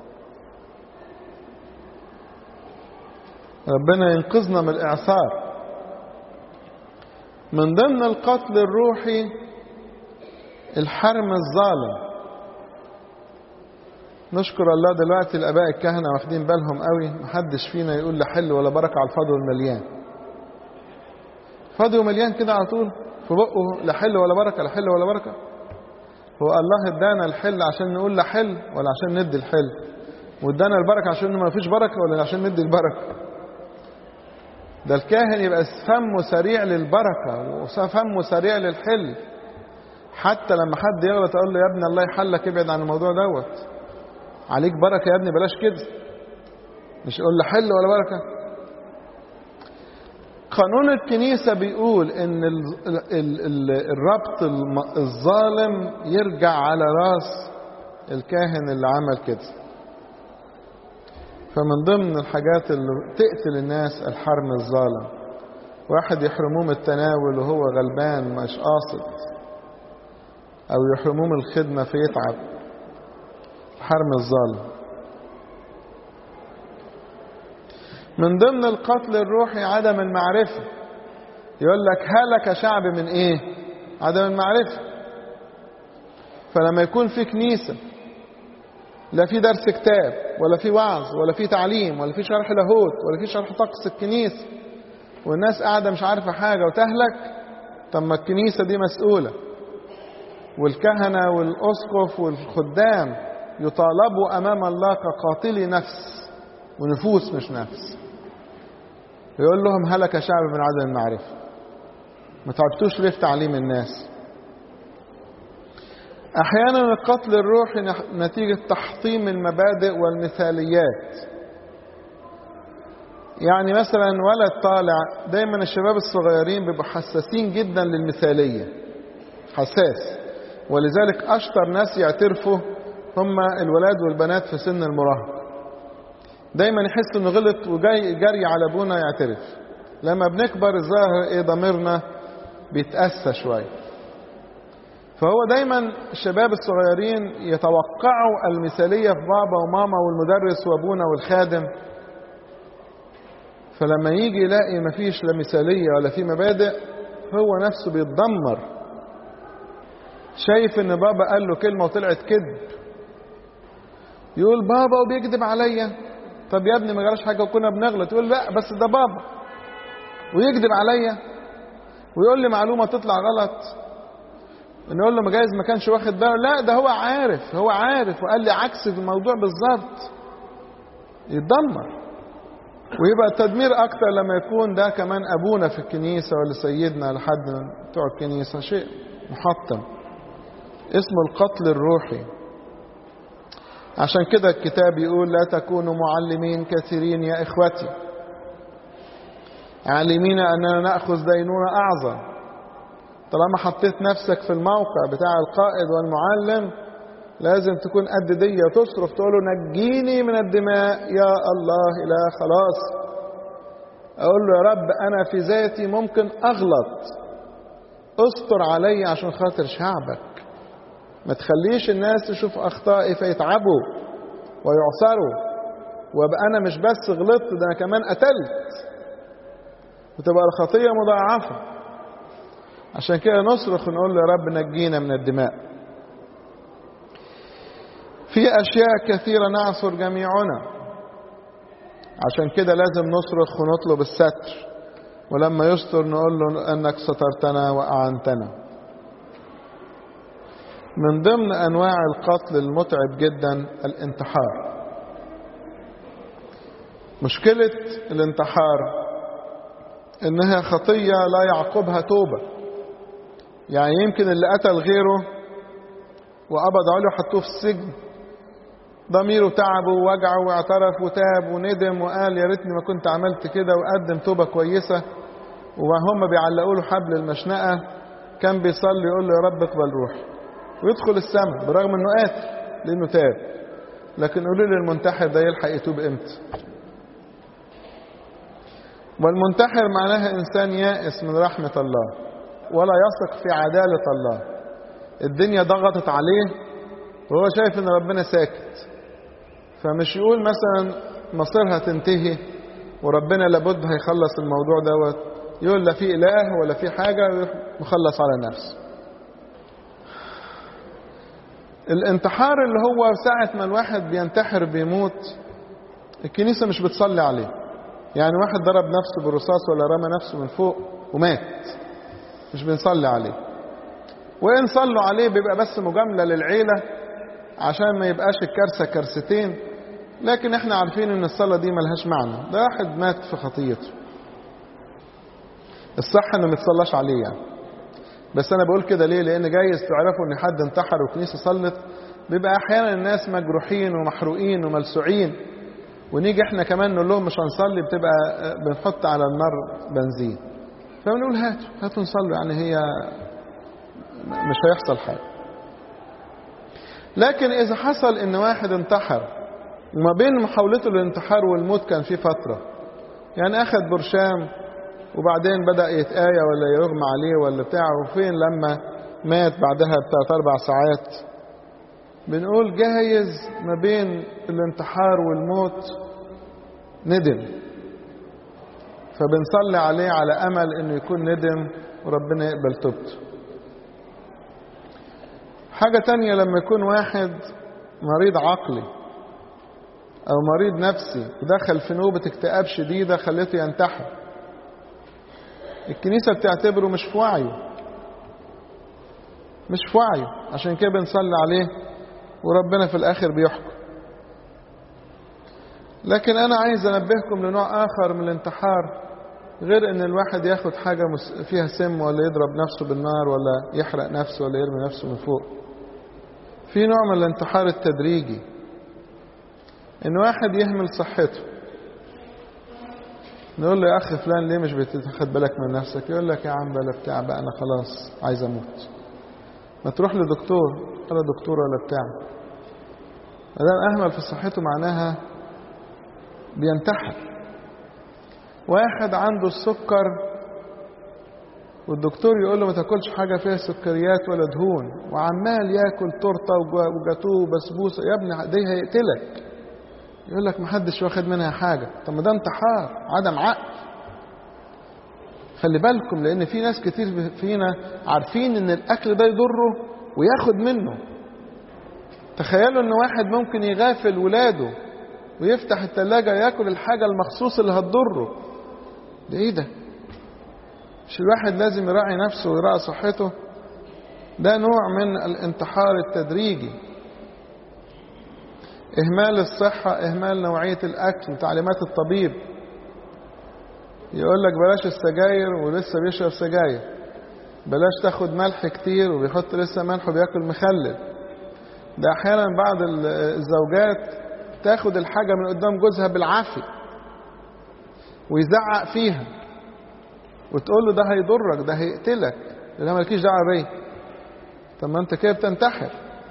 ربنا ينقذنا من الإعصار من ضمن القتل الروحي الحرم الظالم نشكر الله دلوقتي الآباء الكهنة واخدين بالهم قوي محدش فينا يقول لا حل ولا بركة على الفاضي والمليان فاضي ومليان كده على طول في بقه لا حل ولا بركة لا حل ولا بركة هو الله ادانا الحل عشان نقول لا حل ولا عشان ندي الحل وادانا البركة عشان ما فيش بركة ولا عشان ندي البركة ده الكاهن يبقى فمه سريع للبركة وفمه سريع للحل حتى لما حد يغلط اقول له يا ابني الله يحلك ابعد عن الموضوع دوت عليك بركة يا ابني بلاش كده مش يقول له حل ولا بركة قانون الكنيسة بيقول ان الربط الظالم يرجع على راس الكاهن اللي عمل كده فمن ضمن الحاجات اللي تقتل الناس الحرم الظالم واحد يحرموه من التناول وهو غلبان مش قاصد او يحرموه من الخدمة فيتعب حرم الظالم من ضمن القتل الروحي عدم المعرفة يقول لك هلك شعب من ايه عدم المعرفة فلما يكون في كنيسة لا في درس كتاب ولا في وعظ ولا في تعليم ولا في شرح لاهوت ولا في شرح طقس الكنيسة والناس قاعدة مش عارفة حاجة وتهلك طب ما الكنيسة دي مسؤولة والكهنة والأسقف والخدام يطالبوا أمام الله كقاتلي نفس ونفوس مش نفس يقول لهم هلك شعب من عدم المعرفة ما تعبتوش ليه في تعليم الناس أحيانا القتل الروحي نتيجة تحطيم المبادئ والمثاليات يعني مثلا ولد طالع دايما الشباب الصغيرين بيبقوا حساسين جدا للمثالية حساس ولذلك أشطر ناس يعترفوا هم الولاد والبنات في سن المراهقة دايما يحس انه غلط وجاي جري على ابونا يعترف لما بنكبر الظاهر ايه ضميرنا بيتأسى شوية فهو دايما الشباب الصغيرين يتوقعوا المثالية في بابا وماما والمدرس وابونا والخادم فلما يجي يلاقي مفيش لا مثالية ولا في مبادئ هو نفسه بيتدمر شايف ان بابا قال له كلمة وطلعت كذب يقول بابا وبيكذب عليا طب يا ابني ما جراش حاجة وكنا بنغلط يقول لا بس ده بابا ويكذب عليا ويقول لي معلومة تطلع غلط نقول له ما جايز ما كانش واخد باله لا ده هو عارف هو عارف وقال لي عكس الموضوع بالظبط يتدمر ويبقى التدمير اكتر لما يكون ده كمان ابونا في الكنيسة ولا سيدنا لحد من بتوع الكنيسة شيء محطم اسمه القتل الروحي عشان كده الكتاب يقول لا تكونوا معلمين كثيرين يا إخوتي عالمين أننا نأخذ دينونة أعظم طالما حطيت نفسك في الموقع بتاع القائد والمعلم لازم تكون قد دي تصرف تقول له نجيني من الدماء يا الله إله خلاص أقول له يا رب أنا في ذاتي ممكن أغلط استر علي عشان خاطر شعبك ما تخليش الناس تشوف أخطائي فيتعبوا ويعصروا وابقى أنا مش بس غلطت ده أنا كمان قتلت وتبقى الخطية مضاعفة عشان كده نصرخ ونقول له يا رب نجينا من الدماء في أشياء كثيرة نعصر جميعنا عشان كده لازم نصرخ ونطلب الستر ولما يستر نقول له أنك سترتنا وأعنتنا من ضمن أنواع القتل المتعب جدا الانتحار مشكلة الانتحار إنها خطية لا يعقبها توبة يعني يمكن اللي قتل غيره وقبض عليه وحطوه في السجن ضميره تعبه ووجعه واعترف وتاب وندم وقال يا ريتني ما كنت عملت كده وقدم توبة كويسة وهم بيعلقوا له حبل المشنقة كان بيصلي يقول له يا رب اقبل روحي ويدخل السماء برغم انه قاتل لانه تاب لكن قولوا لي المنتحر ده يلحق يتوب امتى والمنتحر معناها انسان يائس من رحمة الله ولا يثق في عدالة الله الدنيا ضغطت عليه وهو شايف ان ربنا ساكت فمش يقول مثلا مصيرها تنتهي وربنا لابد هيخلص الموضوع دوت يقول لا في اله ولا في حاجه مخلص على نفسه الانتحار اللي هو ساعة ما الواحد بينتحر بيموت الكنيسة مش بتصلي عليه يعني واحد ضرب نفسه بالرصاص ولا رمى نفسه من فوق ومات مش بنصلي عليه وإن صلوا عليه بيبقى بس مجاملة للعيلة عشان ما يبقاش الكارثة كارثتين لكن احنا عارفين ان الصلاة دي ملهاش معنى ده واحد مات في خطيته الصح انه ما يتصلاش عليه يعني بس انا بقول كده ليه لان جايز تعرفوا ان حد انتحر والكنيسة صلت بيبقى احيانا الناس مجروحين ومحروقين وملسوعين ونيجي احنا كمان نقول لهم مش هنصلي بتبقى بنحط على النار بنزين فبنقول هاتوا هاتوا نصلي يعني هي مش هيحصل حاجة لكن إذا حصل إن واحد انتحر وما بين محاولته للانتحار والموت كان في فترة يعني أخذ برشام وبعدين بدأ يتآية ولا يغمى عليه ولا بتاع وفين لما مات بعدها بثلاث أربع ساعات بنقول جايز ما بين الانتحار والموت ندم فبنصلي عليه على أمل إنه يكون ندم وربنا يقبل توبته حاجة تانية لما يكون واحد مريض عقلي أو مريض نفسي ودخل في نوبة اكتئاب شديدة خلته ينتحر الكنيسة بتعتبره مش في وعيه مش في وعيه عشان كده بنصلي عليه وربنا في الآخر بيحكم لكن أنا عايز أنبهكم لنوع آخر من الانتحار غير ان الواحد ياخد حاجة فيها سم ولا يضرب نفسه بالنار ولا يحرق نفسه ولا يرمي نفسه من فوق في نوع من الانتحار التدريجي ان واحد يهمل صحته نقول له يا اخي فلان ليه مش بتاخد بالك من نفسك يقول لك يا عم بلا بتاع بقى انا خلاص عايز اموت ما تروح لدكتور ولا دكتور ولا بتاع ما دام اهمل في صحته معناها بينتحر واحد عنده السكر والدكتور يقول له ما تاكلش حاجة فيها سكريات ولا دهون وعمال ياكل تورته وجاتوه وبسبوسه يا ابني دي هيقتلك يقول لك ما حدش واخد منها حاجة طب ما ده انتحار عدم عقل خلي بالكم لان في ناس كتير فينا عارفين ان الاكل ده يضره وياخد منه تخيلوا ان واحد ممكن يغافل ولاده ويفتح التلاجة ياكل الحاجة المخصوص اللي هتضره ده ايه ده مش الواحد لازم يراعي نفسه ويراعي صحته ده نوع من الانتحار التدريجي اهمال الصحة اهمال نوعية الاكل وتعليمات الطبيب يقول لك بلاش السجاير ولسه بيشرب سجاير بلاش تاخد ملح كتير وبيحط لسه ملح وبياكل مخلل ده احيانا بعض الزوجات تاخد الحاجة من قدام جوزها بالعافية ويزعق فيها وتقول له ده هيضرك ده هيقتلك ده مالكيش دعوه بيا طب ما انت كده بتنتحر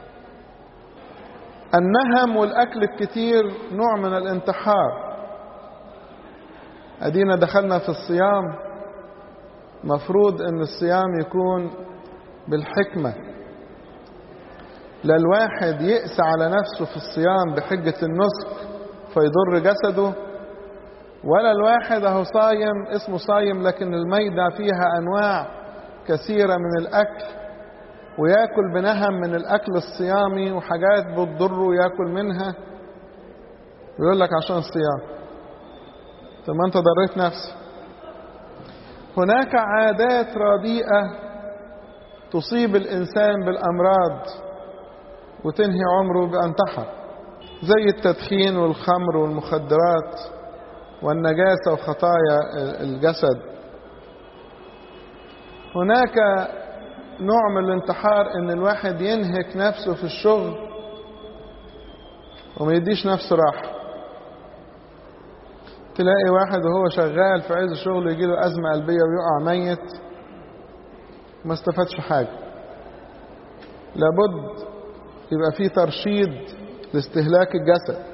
النهم والاكل الكتير نوع من الانتحار ادينا دخلنا في الصيام مفروض ان الصيام يكون بالحكمه لا الواحد يقسى على نفسه في الصيام بحجه النسك فيضر جسده ولا الواحد اهو صايم اسمه صايم لكن الميدة فيها انواع كثيرة من الاكل وياكل بنهم من الاكل الصيامي وحاجات بتضره ياكل منها ويقول لك عشان الصيام طب ما انت ضريت نفسك هناك عادات رديئة تصيب الانسان بالامراض وتنهي عمره بانتحر زي التدخين والخمر والمخدرات والنجاسة وخطايا الجسد هناك نوع من الانتحار ان الواحد ينهك نفسه في الشغل وما يديش نفسه راحة تلاقي واحد وهو شغال في عز الشغل يجي له أزمة قلبية ويقع ميت ما استفادش حاجة لابد يبقى في ترشيد لاستهلاك الجسد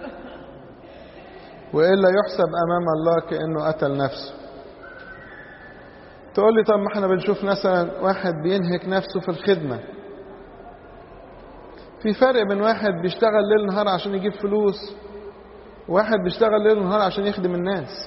وإلا يحسب أمام الله كأنه قتل نفسه تقول لي طب ما احنا بنشوف مثلا واحد بينهك نفسه في الخدمة في فرق بين واحد بيشتغل ليل نهار عشان يجيب فلوس وواحد بيشتغل ليل نهار عشان يخدم الناس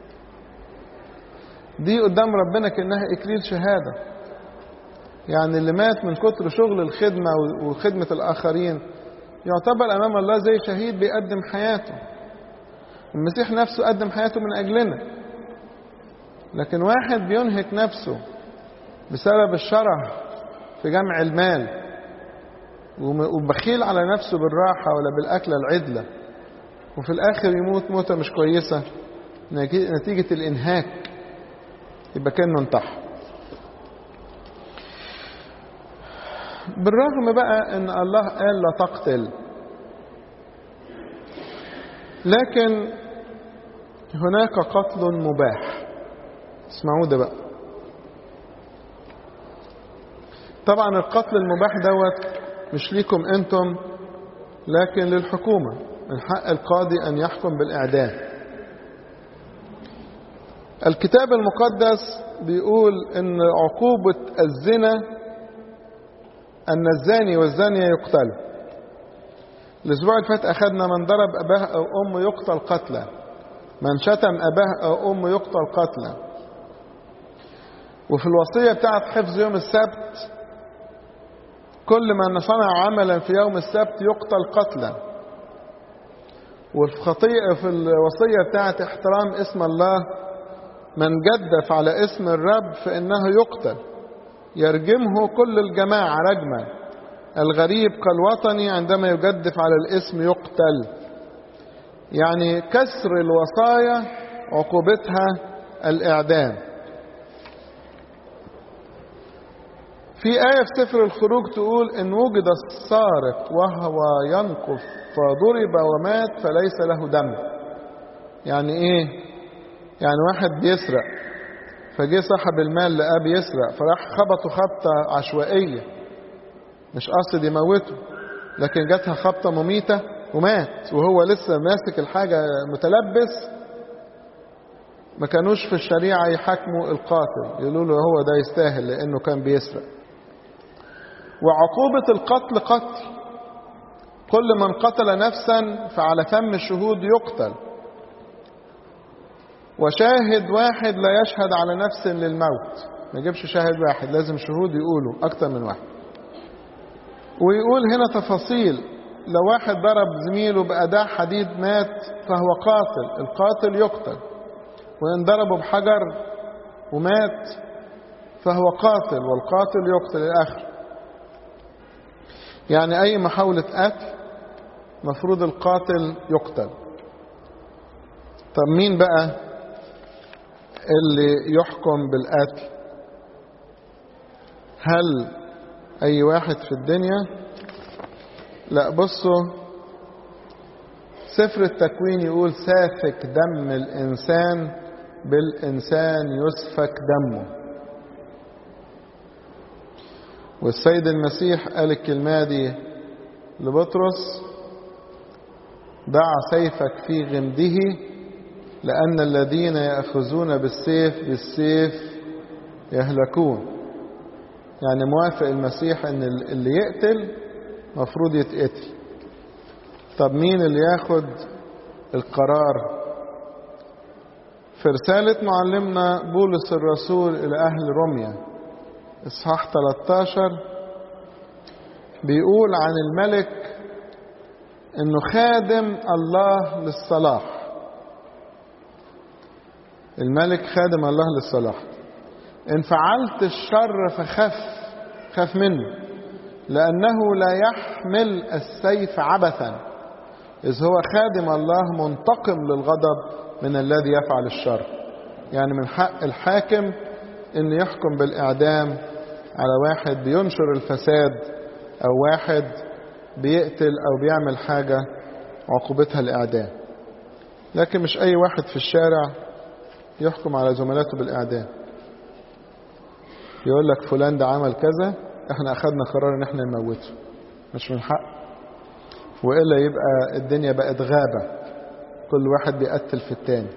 دي قدام ربنا كأنها إكليل شهادة يعني اللي مات من كتر شغل الخدمة وخدمة الآخرين يعتبر أمام الله زي شهيد بيقدم حياته المسيح نفسه قدم حياته من أجلنا لكن واحد بينهك نفسه بسبب الشره في جمع المال وبخيل على نفسه بالراحة ولا بالأكلة العدلة وفي الآخر يموت موتة مش كويسة نتيجة الإنهاك يبقى كأنه انتحر بالرغم بقى ان الله قال لا تقتل لكن هناك قتل مباح اسمعوا ده بقى طبعا القتل المباح دوت مش ليكم انتم لكن للحكومة من حق القاضي ان يحكم بالاعدام الكتاب المقدس بيقول ان عقوبة الزنا ان الزاني والزانية يقتلوا الاسبوع اللي فات اخذنا من ضرب اباه او امه يقتل قتلا من شتم اباه او امه يقتل قتلا وفي الوصية بتاعت حفظ يوم السبت كل من صنع عملا في يوم السبت يقتل قتلا وفي خطيئة في الوصية بتاعت احترام اسم الله من جدف على اسم الرب فإنه يقتل يرجمه كل الجماعة رجما الغريب كالوطني عندما يجدف على الاسم يقتل يعني كسر الوصايا عقوبتها الإعدام في آية في سفر الخروج تقول إن وجد السارق وهو ينقف فضرب ومات فليس له دم يعني إيه يعني واحد بيسرق فجه صاحب المال لقاه بيسرق فراح خبطه خبطة عشوائية مش قصد يموته لكن جاتها خبطة مميتة ومات وهو لسه ماسك الحاجة متلبس ما كانوش في الشريعة يحاكموا القاتل يقولوا له هو ده يستاهل لأنه كان بيسرق وعقوبة القتل قتل كل من قتل نفسا فعلى فم الشهود يقتل وشاهد واحد لا يشهد على نفس للموت ما يجيبش شاهد واحد لازم شهود يقولوا أكتر من واحد ويقول هنا تفاصيل لو واحد ضرب زميله بأداة حديد مات فهو قاتل القاتل يقتل وإن ضربه بحجر ومات فهو قاتل والقاتل يقتل الآخر يعني أي محاولة قتل مفروض القاتل يقتل طب مين بقى اللي يحكم بالقتل هل أي واحد في الدنيا لا بصوا سفر التكوين يقول سافك دم الإنسان بالإنسان يسفك دمه والسيد المسيح قال الكلمة دي لبطرس ضع سيفك في غمده لأن الذين يأخذون بالسيف بالسيف يهلكون يعني موافق المسيح ان اللي يقتل مفروض يتقتل طب مين اللي ياخد القرار في رسالة معلمنا بولس الرسول إلى أهل روميا إصحاح 13 بيقول عن الملك إنه خادم الله للصلاح الملك خادم الله للصلاح إن فعلت الشر فخف خف منه لأنه لا يحمل السيف عبثا إذ هو خادم الله منتقم للغضب من الذي يفعل الشر يعني من حق الحاكم أن يحكم بالإعدام على واحد بينشر الفساد أو واحد بيقتل أو بيعمل حاجة عقوبتها الإعدام لكن مش أي واحد في الشارع يحكم على زملاته بالإعدام يقول لك فلان ده عمل كذا احنا أخذنا قرار ان احنا نموته مش من حق وإلا يبقى الدنيا بقت غابة كل واحد بيقتل في التاني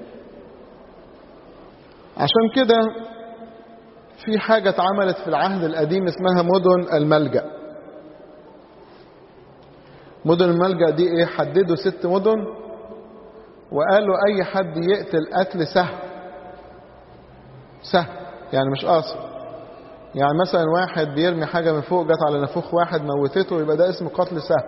عشان كده في حاجة اتعملت في العهد القديم اسمها مدن الملجأ مدن الملجأ دي ايه حددوا ست مدن وقالوا اي حد يقتل قتل سهل سهل يعني مش قاصد يعني مثلا واحد بيرمي حاجة من فوق جت على نافوخ واحد موتته يبقى ده اسمه قتل سهل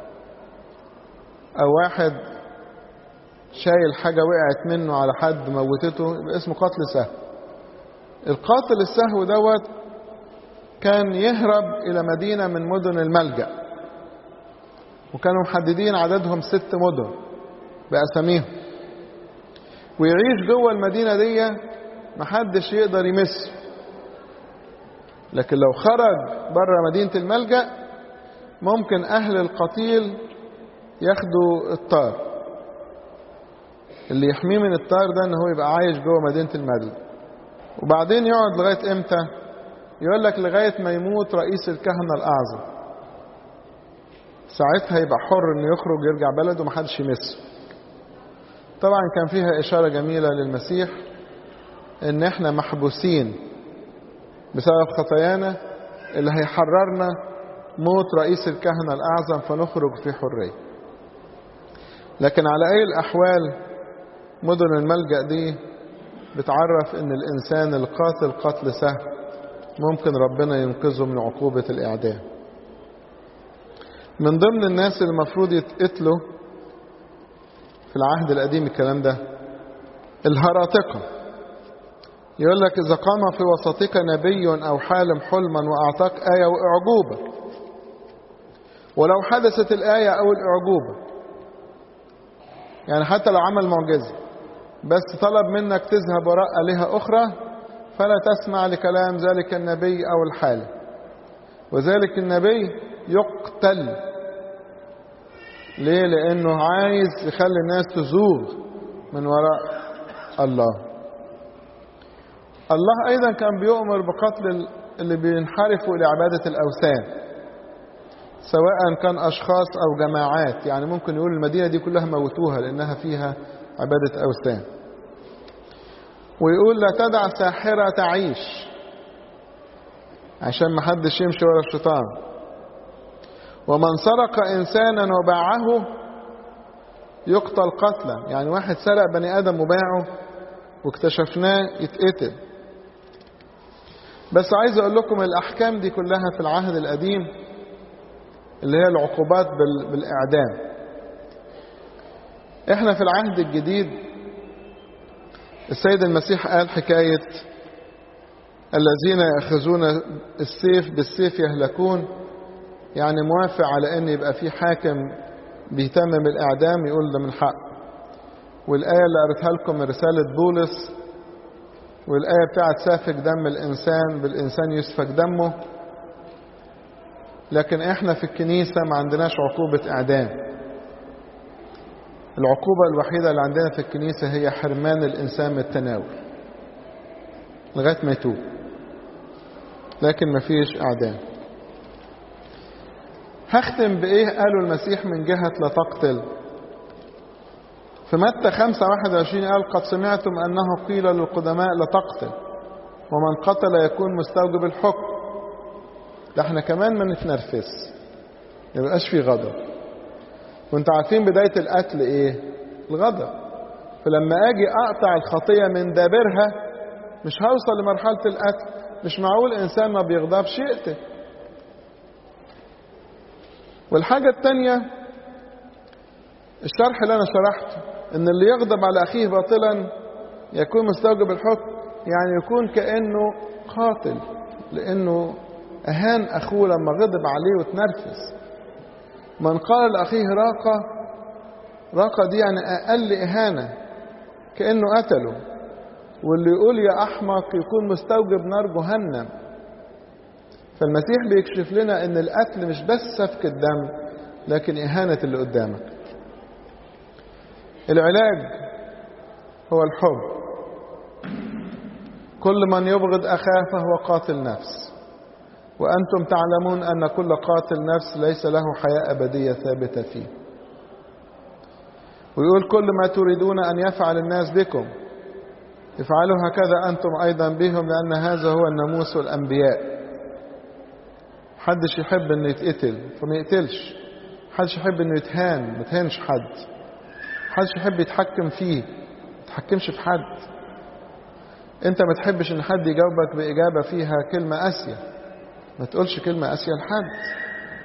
او واحد شايل حاجة وقعت منه على حد موتته يبقى اسمه قتل سهل القاتل السهو دوت كان يهرب إلى مدينة من مدن الملجأ وكانوا محددين عددهم ست مدن بأساميهم ويعيش جوه المدينة دي محدش يقدر يمسه لكن لو خرج بره مدينة الملجأ ممكن أهل القتيل ياخدوا الطار اللي يحميه من الطار ده ان هو يبقى عايش جوه مدينة الملجأ وبعدين يقعد لغاية امتى يقول لك لغاية ما يموت رئيس الكهنة الأعظم ساعتها يبقى حر انه يخرج يرجع بلده ومحدش يمسه طبعا كان فيها إشارة جميلة للمسيح ان احنا محبوسين بسبب خطايانا اللي هيحررنا موت رئيس الكهنة الأعظم فنخرج في حرية لكن على أي الأحوال مدن الملجأ دي بتعرف ان الإنسان القاتل قتل سهل ممكن ربنا ينقذه من عقوبة الإعدام من ضمن الناس اللي المفروض يتقتلوا في العهد القديم الكلام ده الهراطقة يقول لك إذا قام في وسطك نبي أو حالم حلما وأعطاك آية وإعجوبة ولو حدثت الآية أو الإعجوبة يعني حتى لو عمل معجزة بس طلب منك تذهب وراء آلهة أخرى فلا تسمع لكلام ذلك النبي أو الحالم وذلك النبي يقتل ليه لأنه عايز يخلي الناس تزوغ من وراء الله الله أيضا كان بيؤمر بقتل اللي بينحرفوا لعبادة الأوثان سواء كان أشخاص أو جماعات يعني ممكن يقول المدينة دي كلها موتوها لأنها فيها عبادة أوثان ويقول لا تدع ساحرة تعيش عشان ما حدش يمشي ورا الشيطان ومن سرق إنسانا وباعه يقتل قتلا يعني واحد سرق بني آدم وباعه واكتشفناه يتقتل بس عايز أقول لكم الأحكام دي كلها في العهد القديم اللي هي العقوبات بالإعدام احنا في العهد الجديد السيد المسيح قال حكاية الذين يأخذون السيف بالسيف يهلكون يعني موافق على ان يبقى في حاكم بيتمم الاعدام يقول ده من حق والايه اللي قريتها لكم من رساله بولس والايه بتاعت سافك دم الانسان بالانسان يسفك دمه لكن احنا في الكنيسه ما عندناش عقوبه اعدام العقوبه الوحيده اللي عندنا في الكنيسه هي حرمان الانسان من التناول لغاية ما يتوب لكن مفيش اعدام هختم بايه قالوا المسيح من جهة لا تقتل في متى 5 21 قال قد سمعتم انه قيل للقدماء لا تقتل ومن قتل يكون مستوجب الحكم ده احنا كمان ما نتنرفز ما يبقاش في غضب وانتوا عارفين بداية القتل ايه الغضب فلما اجي اقطع الخطية من دابرها مش هوصل لمرحلة القتل مش معقول انسان ما بيغضبش يقتل والحاجة التانية الشرح اللي انا شرحته ان اللي يغضب على اخيه باطلا يكون مستوجب الحكم يعني يكون كأنه قاتل لانه اهان اخوه لما غضب عليه وتنرفز من قال لاخيه راقة راقة دي يعني اقل اهانة كأنه قتله واللي يقول يا احمق يكون مستوجب نار جهنم فالمسيح بيكشف لنا ان القتل مش بس سفك الدم لكن اهانة اللي قدامك العلاج هو الحب كل من يبغض اخاه فهو قاتل نفس وانتم تعلمون ان كل قاتل نفس ليس له حياه ابديه ثابته فيه ويقول كل ما تريدون ان يفعل الناس بكم افعلوا هكذا انتم ايضا بهم لان هذا هو الناموس والانبياء محدش يحب انه يتقتل فما يقتلش محدش يحب انه يتهان ما تهانش حد محدش يحب يتحكم فيه ما يتحكمش في حد انت ما تحبش ان حد يجاوبك باجابه فيها كلمه قاسيه ما تقولش كلمه قاسيه لحد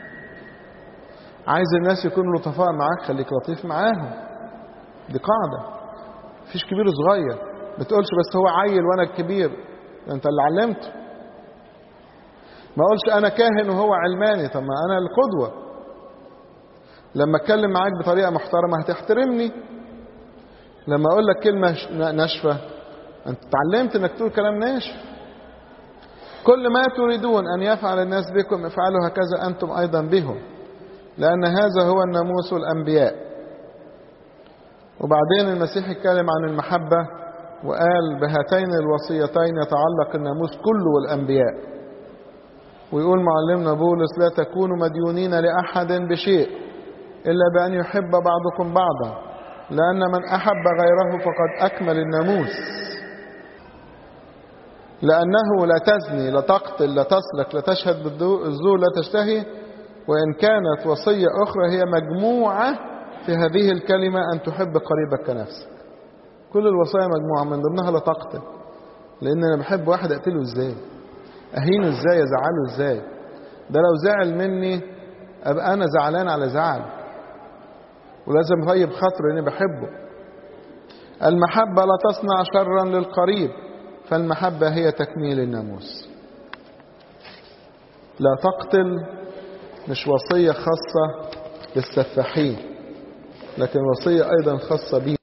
عايز الناس يكونوا لطفاء معاك خليك لطيف معاهم دي قاعده مفيش كبير وصغير ما تقولش بس هو عيل وانا الكبير انت اللي علمته ما اقولش انا كاهن وهو علماني طب ما انا القدوه لما اتكلم معاك بطريقه محترمه هتحترمني لما اقول لك كلمه ناشفه انت اتعلمت انك تقول كلام ناشف كل ما تريدون ان يفعل الناس بكم افعلوا هكذا انتم ايضا بهم لان هذا هو الناموس والانبياء وبعدين المسيح اتكلم عن المحبه وقال بهاتين الوصيتين يتعلق الناموس كله والانبياء ويقول معلمنا بولس لا تكونوا مديونين لاحد بشيء الا بان يحب بعضكم بعضا لان من احب غيره فقد اكمل الناموس لأنه لا تزني لا تقتل لا تسرق لا تشهد بالزور لا تشتهي وإن كانت وصية أخرى هي مجموعة في هذه الكلمة أن تحب قريبك كنفسك كل الوصايا مجموعة من ضمنها لا تقتل لأن أنا بحب واحد أقتله إزاي أهينه إزاي أزعله إزاي ده لو زعل مني أبقى أنا زعلان على زعل ولازم طيب خاطره لأني بحبه المحبة لا تصنع شرا للقريب فالمحبة هي تكميل الناموس لا تقتل مش وصية خاصة بالسفاحين لكن وصية أيضا خاصة بي